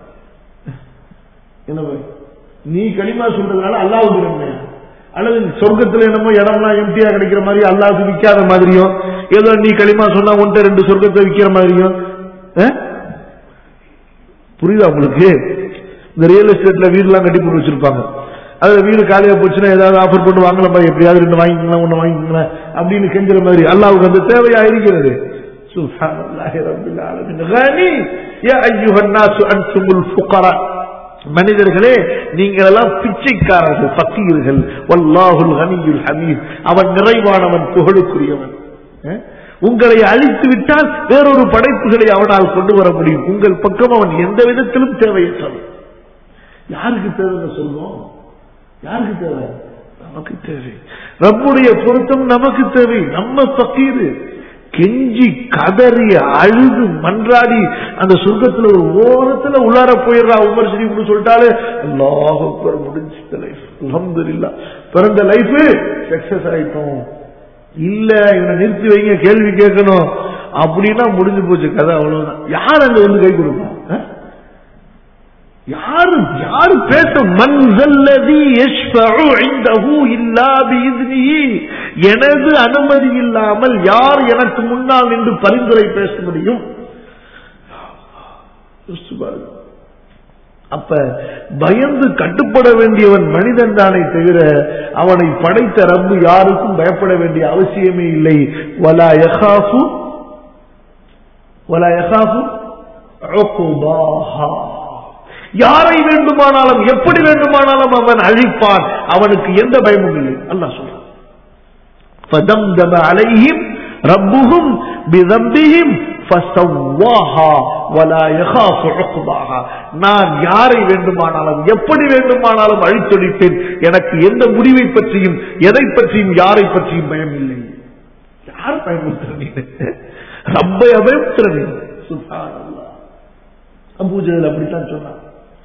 என்ன பாய்? நீ களிமா சொல்றதுனால அல்லாவுக்கு நன்மை அல்லது சொர்க்கத்துல என்னமோ இடம்லாம் எம்டியா கிடைக்கிற மாதிரி அல்லாவுக்கு விற்காத மாதிரியும் ஏதோ நீ களிமா சொன்னா ஒன்றை ரெண்டு சொர்க்கத்தை விற்கிற மாதிரியும் அஹ்? புரியுதா உங்களுக்கு இந்த ரியல் எஸ்டேட்ல வீடுலாம் கட்டி போட்டு வச்சிருப்பாங்க அதுல வீடு காலியா போச்சுன்னா ஏதாவது ஆஃபர் போட்டு வாங்கலாமா எப்படியாவது ரெண்டு வாங்கிக்கலாம் ஒண்ணு வாங்கிக்கலாம் அப்படின்னு கெஞ்சுற மாதிரி அல்லாவுக்கு அந்த தேவையா இருக்கிறது சுப்ஹானல்லாஹி ரப்பில் ஆலமீன் கனி யா அய்யுஹன் நாசு அன்துமுல் ஃபுகரா மனிதர்களே நீங்கள் எல்லாம் பிச்சைக்காரர்கள் பக்கீர்கள் வல்லாஹுல் கனியுல் ஹமீத் அவன் நிறைவானவன் புகழுக்குரியவன் அஹ்? உங்களை அழித்து விட்டால் வேறொரு படைப்புகளை அவனால் கொண்டு வர முடியும் உங்கள் பக்கம் அவன் எந்த விதத்திலும் தேவையற்றவன் யாருக்கு தேவை சொல்லுவோம் யாருக்கு தேவை நமக்கு தேவை நம்முடைய பொருத்தம் நமக்கு தேவை நம்ம பக்கீரு கெஞ்சி கதறி அழுது மன்றாடி அந்த சொர்க்கத்துல ஒரு ஓரத்துல உள்ளார போயிடுறா உமர் ஷரீஃப்னு சொல்லிட்டாலே அல்லாஹ் அக்பர் முடிஞ்சு லைஃப் அல்ஹம்துலில்லாஹ் பிறந்த லைஃப் சக்சஸ் ஆயிட்டோம் இல்ல இவனை நிறுத்தி வைங்க கேள்வி கேட்கணும் அப்படின்னா முடிஞ்சு போச்சு கதை அவ்வளவுதான் யார் அங்க வந்து கை கொடுப்பா அஹ்? யாரு யாரு பேச மன்சல்லதி யஷ்ஃபஉ இன்தஹு இல்லா பிஇذنஹி எனது அனுமதி இல்லாமல் யார் எனக்கு முன்னால் நின்று பரிந்துரை பேச முடியும் யோசிச்சு பாருங்க. அப்ப பயந்து கட்டுப்பட வேண்டியவன் மனிதன் தானே தவிர அவனை படைத்த ரப்பு யாருக்கும் பயப்பட வேண்டிய அவசியமே இல்லை வலா யகாஃபு வலா யகாஃபு உக்பாஹா. யாரை வேண்டுமானாலும் எப்படி வேண்டுமானாலும் அவன் அழிப்பான் அவனுக்கு எந்த பயமும் இல்லை அல்லாஹ் சொல்றான் فدمدم عليهم ربهم بذنبهم فسواها ولا يخاف عقباها நான் யாரை வேண்டுமானாலும் எப்படி வேண்டுமானாலும் அழித்தொழிப்பேன் எனக்கு எந்த முடிவை பற்றியும் எதை பற்றியும் யாரை பற்றியும் பயம் இல்லை யார் பயமுறுத்துற நீ ரப்பை அபயமுத்துற நீ சுப்ஹானல்லாஹ் அபூஜல் அப்படித்தான் சொன்னான்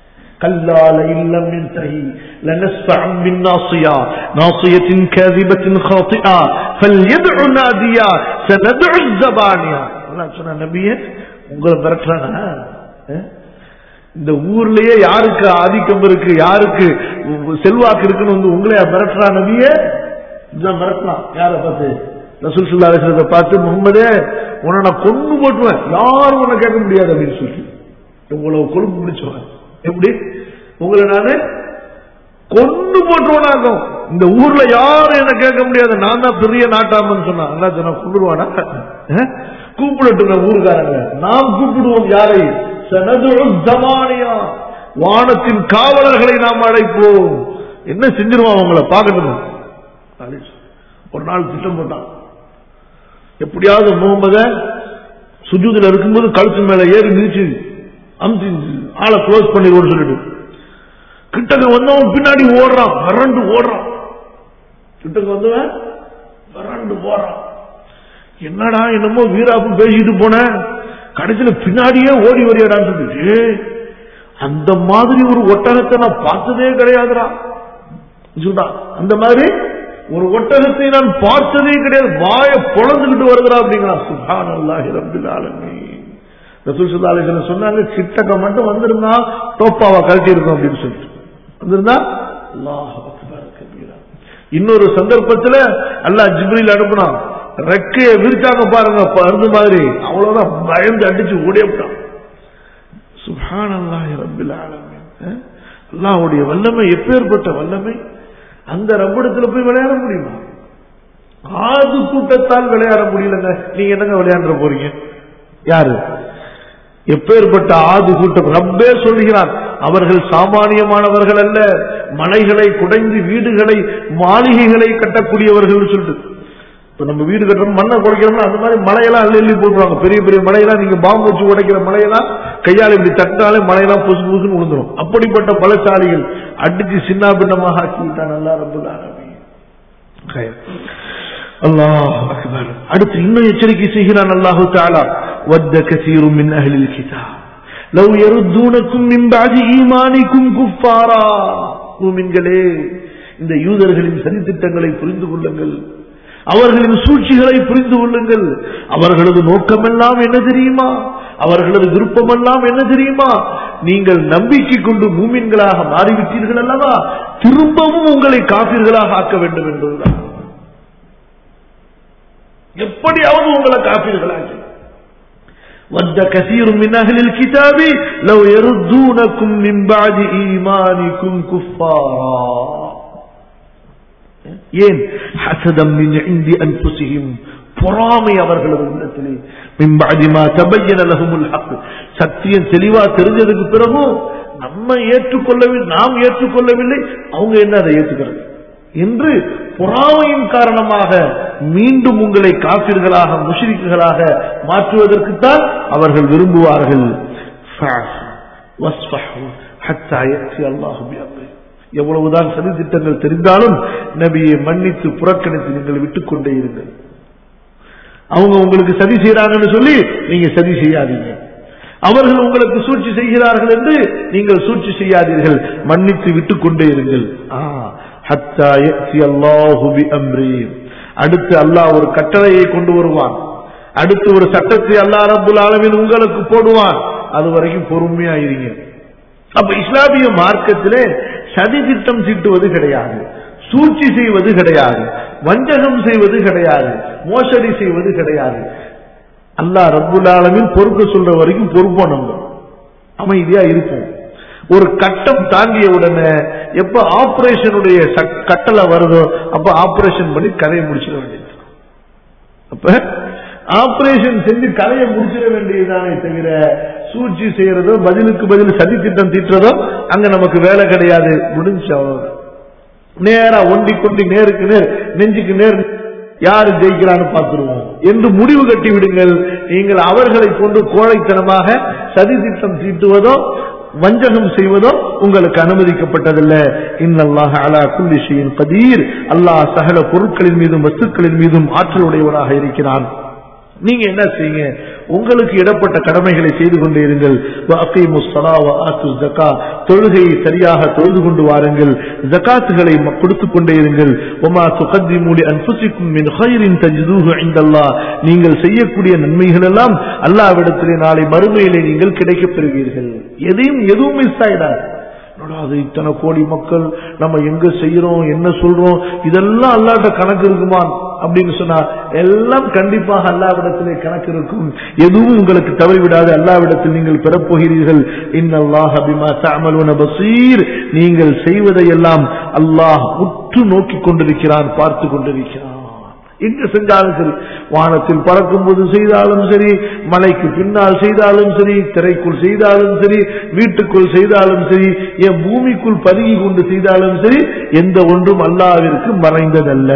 كلا لئن لم ينتهي لنسفعا بالناصية ناصية كاذبة خاطئة فليدع ناديا سندع الزبانية அல்லாஹ் சொன்ன நபியே உங்களை மிரட்டுறாங்க அஹ்? இந்த ஊர்லயே யாருக்கு ஆதிக்கம் இருக்கு யாருக்கு செல்வாக்கு இருக்குன்னு வந்து உங்களையா மிரட்டுறா நபியே இதுதான் மிரட்டலாம் யாரை பார்த்து ரசூல் சுல்லா அலிஸ்லத்தை பார்த்து முகமதே உன்னை நான் கொண்டு போட்டுவேன் யாரும் உன்னை கேட்க முடியாது அப்படின்னு சொல்லி இவ்வளவு கொழுப்பு பிடிச்சுவேன் எப்படி உங்களை நானு கொண்டு போட்டுருவானாக்கும் இந்த ஊர்ல யாரும் என்ன கேட்க முடியாது நான் தான் பெரிய நாட்டாமன்னு சொன்னா அல்லா சொன்னா கூப்பிடுவானா அஹ்? கூப்பிடட்டுங்க ஊர்காரங்க நாம் கூப்பிடுவோம் யாரை சனதுரு ஜமானியா வானத்தின் காவலர்களை நாம் அழைப்போம் என்ன செஞ்சிருவான் அவங்கள பார்க்கணும் அப்படின்னு சொல்லி. ஒரு நாள் திட்டம் போட்டான் எப்படியாவது முகமத சுஜூதில் இருக்கும்போது கழுத்து மேல ஏறி மிதிச்சு அமுத்தி ஆளை க்ளோஸ் பண்ணிடுவோம்னு சொல்லிட்டு கிட்டக்க வந்தவன் பின்னாடி ஓடுறான் வறண்டு ஓடுறான் கிட்டக்க வந்தவன் வறண்டு போறான் என்னடா என்னமோ வீராப்பு பேசிட்டு போன கடைசியில பின்னாடியே ஓடி வரையடான்னு சொல்லிட்டு "ஏய், அந்த மாதிரி ஒரு ஒட்டகத்தை நான் பார்த்ததே கிடையாதுடா சொல்றான் அந்த மாதிரி ஒரு ஒட்டகத்தை நான் பார்த்ததே கிடையாது வாய பொழந்துகிட்டு வருகிறா அப்படிங்கிறான் சுபான் அல்லாஹி ரபில் ஆலமீன் ரசூல் சுல்லா அலிஸ்லாம் சொன்னாங்க கிட்டக்க மட்டும் வந்திருந்தா டோப்பாவை கழட்டி இருக்கும் அப்படின்னு சொல்லிட்டு வந்திருந்தா அல்லாஹ் அக்பர் கபீரா இன்னொரு சந்தர்ப்பத்துல அல்லாஹ் ஜிப்ரீல் அனுப்புனான் ரெக்கைய விரிச்சாங்க பாருங்க பருந்து மாதிரி அவ்வளவுதான் பயந்து அடிச்சு ஓடியே விட்டான் சுபான் அல்லாஹி ரபில் ஆலமீன் அஹ்? அல்லாஹ்வுடைய வல்லமை எப்பேற்பட்ட வல்லமை அந்த ரப்பிடத்துல போய் விளையாட முடியுமா ஆது கூட்டத்தால் விளையாட முடியலங்க நீங்க என்னங்க விளையாண்டுற போறீங்க யாரு எப்பேற்பட்ட ஆது கூட்டம் ரப்பே சொல்கிறான் அவர்கள் சாமானியமானவர்கள் அல்ல மலைகளை குடைந்து வீடுகளை மாளிகைகளை கட்டக்கூடியவர்கள் சொல்லிட்டு இப்ப நம்ம வீடு கட்டுறோம் மண்ணை குடைக்கிறோம்னா அந்த மாதிரி மலையெல்லாம் அள்ளி அள்ளி போட்டுருவாங்க பெரிய பெரிய மலையெல்லாம் நீங்க பாம்பு வச்சு உடைக்கிற மலையெல்லாம் கையால் இப்படி தட்டாலே மலையெல்லாம் புசு புசுன்னு விழுந்துரும் அப்படிப்பட்ட பலசாலிகள் அடிச்சு சின்ன பின்னமாக ஆக்கி விட்டான் நல்லா ரப்பல் ஆலமீன். கயர். அல்லாஹ் அக்பர் அடுத்து இன்னும் எச்சரிக்கை செய்கிறான் அல்லாஹு தாலா வத்த கசீரு மின் அஹ்லில் கிதாப் லவ் யருத்தூனக்கும் மின் பாதி ஈமானிக்கும் குஃபாரா மூமின்களே இந்த யூதர்களின் சதித்திட்டங்களை புரிந்து கொள்ளுங்கள் அவர்களின் சூழ்ச்சிகளை புரிந்து கொள்ளுங்கள் அவர்களது நோக்கமெல்லாம் என்ன தெரியுமா அவர்களது விருப்பமெல்லாம் என்ன தெரியுமா நீங்கள் நம்பிக்கை கொண்டு மூமின்களாக மாறிவிட்டீர்கள் அல்லவா திரும்பவும் உங்களை காப்பீர்களாக ஆக்க வேண்டும் என்பதுதான் எப்படியாவது உங்களை காப்பீர்களாக்கி ود كثير من أهل الكتاب لو يردونكم من بعد إيمانكم كفارا ஏன் ஹசதம் மின் இந்தி அன்புசியும் பொறாமை அவர்களது உள்ளத்திலே மின்பாதிமா தபையன லகுமுல் ஹக் சத்தியம் தெளிவா தெரிஞ்சதுக்கு பிறகும் நம்ம ஏற்றுக்கொள்ளவில்லை நாம் ஏற்றுக்கொள்ளவில்லை அவங்க என்ன அதை ஏற்றுக்கிறது என்று பொறாமையின் காரணமாக மீண்டும் உங்களை காப்பீர்களாக முஷிரிக்குகளாக மாற்றுவதற்குத்தான் அவர்கள் விரும்புவார்கள் எவ்வளவுதான் சதி திட்டங்கள் தெரிந்தாலும் நபியை மன்னித்து புறக்கணித்து நீங்கள் விட்டுக் கொண்டே இருங்கள் அவங்க உங்களுக்கு சதி செய்யறாங்கன்னு சொல்லி நீங்க சதி செய்யாதீங்க அவர்கள் உங்களுக்கு சூழ்ச்சி செய்கிறார்கள் என்று நீங்கள் சூழ்ச்சி செய்யாதீர்கள் மன்னித்து விட்டுக் கொண்டே இருங்கள் அடுத்து அல்லாஹ் ஒரு கட்டளையை கொண்டு வருவான் அடுத்து ஒரு சட்டத்தை அல்லா ரபுல் ஆலமின் உங்களுக்கு போடுவான் அது வரைக்கும் பொறுமையா இருங்க அப்ப இஸ்லாமிய மார்க்கத்திலே சதி திட்டம் தீட்டுவது கிடையாது சூழ்ச்சி செய்வது கிடையாது வஞ்சகம் செய்வது கிடையாது மோசடி செய்வது கிடையாது அல்லா ரபுல் ஆலமின் பொறுப்பு சொல்ற வரைக்கும் பொறுப்போம் நம்ம அமைதியா இருப்போம் ஒரு கட்டம் தாண்டிய உடனே எப்ப ஆபரேஷனுடைய கட்டளை வருதோ அப்ப ஆபரேஷன் பண்ணி கதையை முடிச்சிட வேண்டியது அப்ப ஆபரேஷன் செஞ்சு கதையை முடிச்சிட வேண்டியதுதானே தவிர சூழ்ச்சி செய்யறதோ பதிலுக்கு பதில் சதி திட்டம் தீட்டுறதோ அங்க நமக்கு வேலை கிடையாது முடிஞ்சு அவ்வளவுதான் நேரா ஒண்டி கொண்டி நேருக்கு நேர் நெஞ்சுக்கு நேர் யாரு ஜெயிக்கிறான்னு பார்த்துருவோம் என்று முடிவு கட்டி விடுங்கள் நீங்கள் அவர்களை கொண்டு கோழைத்தனமாக சதி திட்டம் தீட்டுவதோ வஞ்சகம் செய்வதோ உங்களுக்கு அனுமதிக்கப்பட்டதில்லை இன்னல்லாஹ் அலா குல்லி ஷையின் கதீர் அல்லாஹ் சகல பொருட்களின் மீதும் வஸ்துக்களின் மீதும் ஆற்றல் உடையவராக இருக்கிறான் நீங்க என்ன செய்யுங்க உங்களுக்கு இடப்பட்ட கடமைகளை செய்து கொண்டே இருங்கள் தொழுகையை சரியாக தொழுது கொண்டு வாருங்கள் ஜக்காத்துகளை கொடுத்துக் கொண்டே இருங்கள் ஒமா சுகத்தி மூடி அன்புசிக்கும் நீங்கள் செய்யக்கூடிய நன்மைகள் எல்லாம் அல்லாவிடத்திலே நாளை மறுமையிலே நீங்கள் கிடைக்கப் பெறுவீர்கள் எதையும் எதுவும் மிஸ் ஆயிடாது அது இத்தனை கோடி மக்கள் நம்ம எங்க செய்யறோம் என்ன சொல்றோம் இதெல்லாம் அல்லாட்ட கணக்கு இருக்குமா அப்படின்னு சொன்னா எல்லாம் கண்டிப்பாக அல்லாவிடத்திலே கணக்கு இருக்கும் எதுவும் உங்களுக்கு தவறிவிடாது அல்லாவிடத்தில் நீங்கள் பெறப்போகிறீர்கள் இன்னல்லாஹ் அபிமா தஅமலுன பசீர் நீங்கள் செய்வதையெல்லாம் அல்லாஹ் உற்று நோக்கிக் கொண்டிருக்கிறான் பார்த்து கொண்டிருக்கிறான் எங்க செஞ்சாலும் சரி வானத்தில் பறக்கும் போது செய்தாலும் சரி மலைக்கு பின்னால் செய்தாலும் சரி திரைக்குள் செய்தாலும் சரி வீட்டுக்குள் செய்தாலும் சரி என் பூமிக்குள் பதுங்கி கொண்டு செய்தாலும் சரி எந்த ஒன்றும் அல்லாவிற்கு மறைந்ததல்ல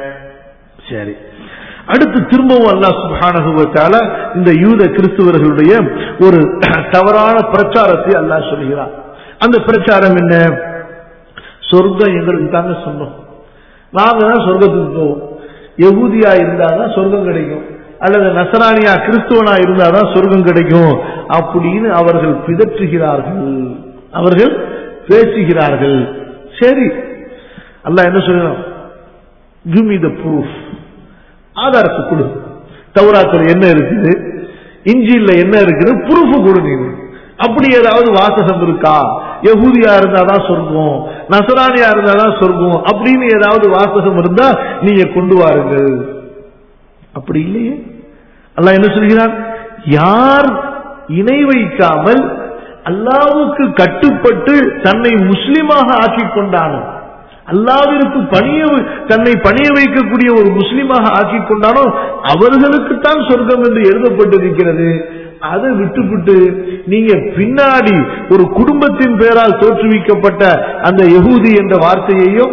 சரி அடுத்து திரும்பவும் அல்லா சுபானகுவத்தால இந்த யூத கிறிஸ்துவர்களுடைய ஒரு தவறான பிரச்சாரத்தை அல்லாஹ் சொல்கிறார் அந்த பிரச்சாரம் என்ன சொர்க்கம் எங்களுக்கு தாங்க சொன்னோம் நாங்க தான் சொர்க்கத்துக்கு போவோம் யகுதியா இருந்தாதான் சொர்க்கம் கிடைக்கும் அல்லது நசரானியா கிறிஸ்துவனா இருந்தாதான் சொர்க்கம் கிடைக்கும் அப்படின்னு அவர்கள் பிதற்றுகிறார்கள் அவர்கள் பேசுகிறார்கள் சரி அல்ல என்ன சொல்லணும் கிவ் மீ த ப்ரூஃப் ஆதாரத்தை கொடு தௌராத்தில் என்ன இருக்குது இஞ்சியில் என்ன இருக்குது ப்ரூஃப் கொடு நீ அப்படி ஏதாவது வாசகம் இருக்கா யகுதியா இருந்தாதான் சொர்க்கம் நசரானியா இருந்தாதான் சொர்க்கம் அப்படின்னு ஏதாவது வாசகம் இருந்தா நீங்க கொண்டு வாருங்கள் அப்படி இல்லையே அல்ல என்ன சொல்கிறான் யார் இணை வைக்காமல் அல்லாவுக்கு கட்டுப்பட்டு தன்னை முஸ்லிமாக ஆக்கிக் கொண்டானோ அல்லாவிற்கு பணிய தன்னை பணிய வைக்கக்கூடிய ஒரு முஸ்லிமாக ஆக்கிக் கொண்டானோ அவர்களுக்குத்தான் சொர்க்கம் என்று எழுதப்பட்டிருக்கிறது அதை விட்டுவிட்டு நீங்க பின்னாடி ஒரு குடும்பத்தின் பெயரால் தோற்றுவிக்கப்பட்ட அந்த யகூதி என்ற வார்த்தையையும்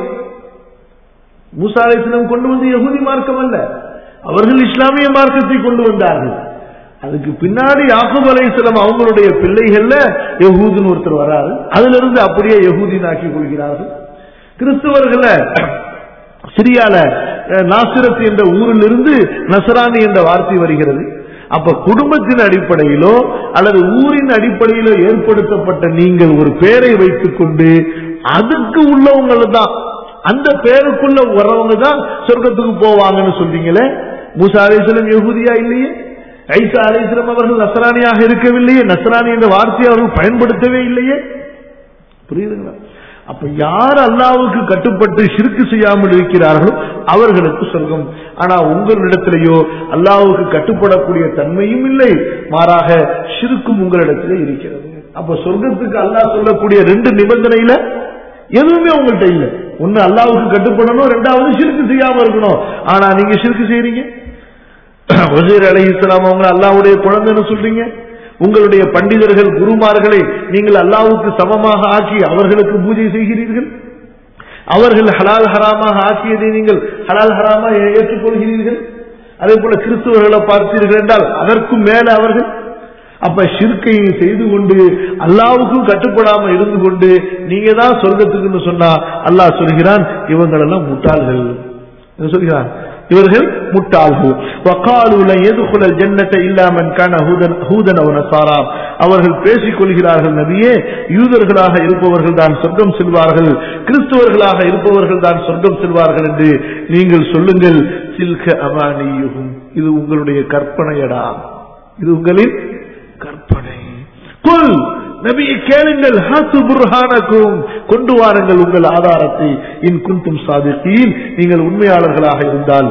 மூசாலேசனம் கொண்டு வந்து யகூதி மார்க்கம் அல்ல அவர்கள் இஸ்லாமிய மார்க்கத்தை கொண்டு வந்தார்கள் அதுக்கு பின்னாடி யாக்கூப் அலைசலம் அவங்களுடைய பிள்ளைகள்ல யகூதுன்னு ஒருத்தர் வராரு அதுல இருந்து அப்படியே யகூதின் ஆக்கி கொள்கிறார்கள் கிறிஸ்துவர்கள சிரியால நாசிரத் என்ற ஊரிலிருந்து நசராணி என்ற வார்த்தை வருகிறது அப்ப குடும்பத்தின் அடிப்படையிலோ அல்லது ஊரின் அடிப்படையிலோ ஏற்படுத்தப்பட்ட நீங்கள் ஒரு பேரை வைத்துக் கொண்டு அதுக்கு உள்ளவங்களை தான் அந்த பேருக்குள்ள வர்றவங்க தான் சொர்க்கத்துக்கு போவாங்கன்னு சொல்றீங்களே மூசா அலிஸ்லம் யகுதியா இல்லையே ஐசா அலிஸ்லம் அவர்கள் நசராணியாக இருக்கவில்லையே நசராணி என்ற வார்த்தையை அவர்கள் பயன்படுத்தவே இல்லையே புரியுதுங்களா அப்ப யார் அல்லாவுக்கு கட்டுப்பட்டு சிறுக்கு செய்யாமல் இருக்கிறார்களோ அவர்களுக்கு சொர்க்கம் ஆனா உங்களிடத்திலேயோ அல்லாவுக்கு கட்டுப்படக்கூடிய தன்மையும் இல்லை மாறாக சிறுக்கும் உங்களிடத்திலே இருக்கிறது அப்ப சொர்க்கத்துக்கு அல்லாஹ் சொல்லக்கூடிய ரெண்டு நிபந்தனையில எதுவுமே உங்கள்கிட்ட இல்லை ஒண்ணு அல்லாவுக்கு கட்டுப்படணும் ரெண்டாவது சிறுக்கு செய்யாம இருக்கணும் ஆனா நீங்க சிறுக்கு செய்யறீங்க வசீர் அலி இஸ்லாம் அவங்க அல்லாவுடைய குழந்தைன்னு சொல்றீங்க உங்களுடைய பண்டிதர்கள் குருமார்களை நீங்கள் அல்லாவுக்கு சமமாக ஆக்கி அவர்களுக்கு பூஜை செய்கிறீர்கள் அவர்கள் ஹலால் ஹராமாக ஆக்கியதை நீங்கள் ஹலால் ஹராமா ஏற்றுக்கொள்கிறீர்கள் அதே போல கிறிஸ்துவர்களை பார்த்தீர்கள் என்றால் அதற்கும் மேல அவர்கள் அப்ப ஷிர்கை செய்து கொண்டு அல்லாவுக்கும் கட்டுப்படாம இருந்து கொண்டு நீங்க தான் சொர்க்கத்துக்குன்னு சொன்னா அல்லாஹ் சொல்கிறான் இவங்களெல்லாம் முட்டாள்கள் என்ன சொல்கிறான் இவர்கள் முட்டாள்கள் வக்காலுல எதுகுல ஜன்னத்தை இல்லாமன் கான ஹூதன் அவனசாரா அவர்கள் பேசிக் கொள்கிறார்கள் நபியே யூதர்களாக இருப்பவர்கள் தான் சொர்க்கம் செல்வார்கள் கிறிஸ்துவர்களாக இருப்பவர்கள் தான் சொர்க்கம் செல்வார்கள் என்று நீங்கள் சொல்லுங்கள் சில்க அமானியுகும் இது உங்களுடைய கற்பனையடா இது உங்களின் கற்பனை குல் நபியை கேளுங்கள் ஹாத்து புர்ஹானக்கும் கொண்டு வாருங்கள் உங்கள் ஆதாரத்தை இன் குந்தும் சாதித்தீன் நீங்கள் உண்மையாளர்களாக இருந்தால்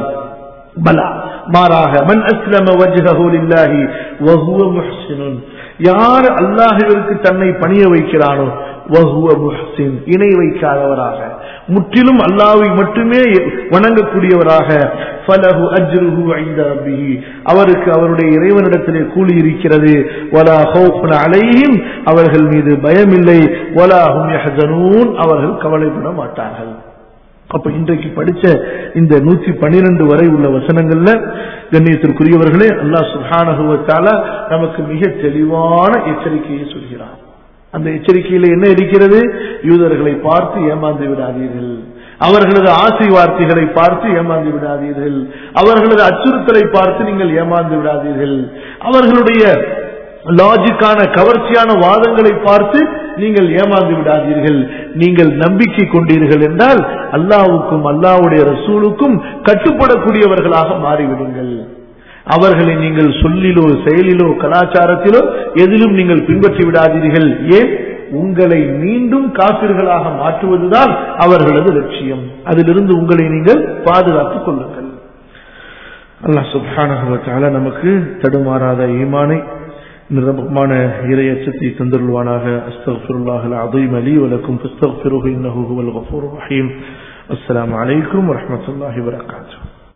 பலா மாறாக மன் அஸ்லம வஜ்ஹஹு லில்லாஹி வஹுவ முஹ்சினுன் யார் அல்லாஹ்விற்கு தன்னை பணிய வைக்கிறானோ வஹுவ முஹ்சின் இணை வைக்காதவராக முற்றிலும் அல்லாஹ்வை மட்டுமே வணங்கக்கூடியவராக ஃபலஹு அஜ்ருஹு ஐந்த ரப்பிஹி அவருக்கு அவருடைய இறைவனிடத்திலே கூலி இருக்கிறது வலா ஹௌஃபுன் அலைஹிம் அவர்கள் மீது பயமில்லை வலா ஹும் யஹ்சனூன் அவர்கள் கவலைப்பட மாட்டார்கள் அப்ப இன்றைக்கு படிச்ச இந்த நூத்தி பன்னிரண்டு வரை உள்ள வசனங்கள்ல கண்ணியத்திற்குரியவர்களே அல்லாஹ் சுஹானகுவத்தால நமக்கு மிக தெளிவான எச்சரிக்கையை சொல்கிறார் அந்த எச்சரிக்கையில என்ன இருக்கிறது யூதர்களை பார்த்து ஏமாந்து விடாதீர்கள் அவர்களது ஆசை வார்த்தைகளை பார்த்து ஏமாந்து விடாதீர்கள் அவர்களது அச்சுறுத்தலை பார்த்து நீங்கள் ஏமாந்து விடாதீர்கள் அவர்களுடைய லாஜிக்கான கவர்ச்சியான வாதங்களை பார்த்து நீங்கள் ஏமாந்து விடாதீர்கள் நீங்கள் நம்பிக்கை கொண்டீர்கள் என்றால் அல்லாவுக்கும் அல்லாவுடைய ரசூலுக்கும் கட்டுப்படக்கூடியவர்களாக மாறிவிடுங்கள் அவர்களை நீங்கள் சொல்லிலோ செயலிலோ கலாச்சாரத்திலோ எதிலும் நீங்கள் பின்பற்றி விடாதீர்கள் ஏன் உங்களை மீண்டும் காப்பிர்களாக மாற்றுவதுதான் அவர்களது லட்சியம் அதிலிருந்து உங்களை நீங்கள் பாதுகாத்துக் கொள்ளுங்கள் அல்லாஹ் சுப்ஹானஹு நமக்கு தடுமாறாத ஈமானை நிரம்பமான இறையச்சத்தை தந்தருள்வானாக அஸ்தக்ஃபிருல்லாஹ் அலீம் அலி வலக்கும் ஃபஸ்தக்ஃபிருஹு இன்னஹு ஹுவல் கஃபூர் ரஹீம் அஸ்ஸலாமு அலைக்கும் வரஹ்மத்துல்லாஹி வபரகாத்துஹு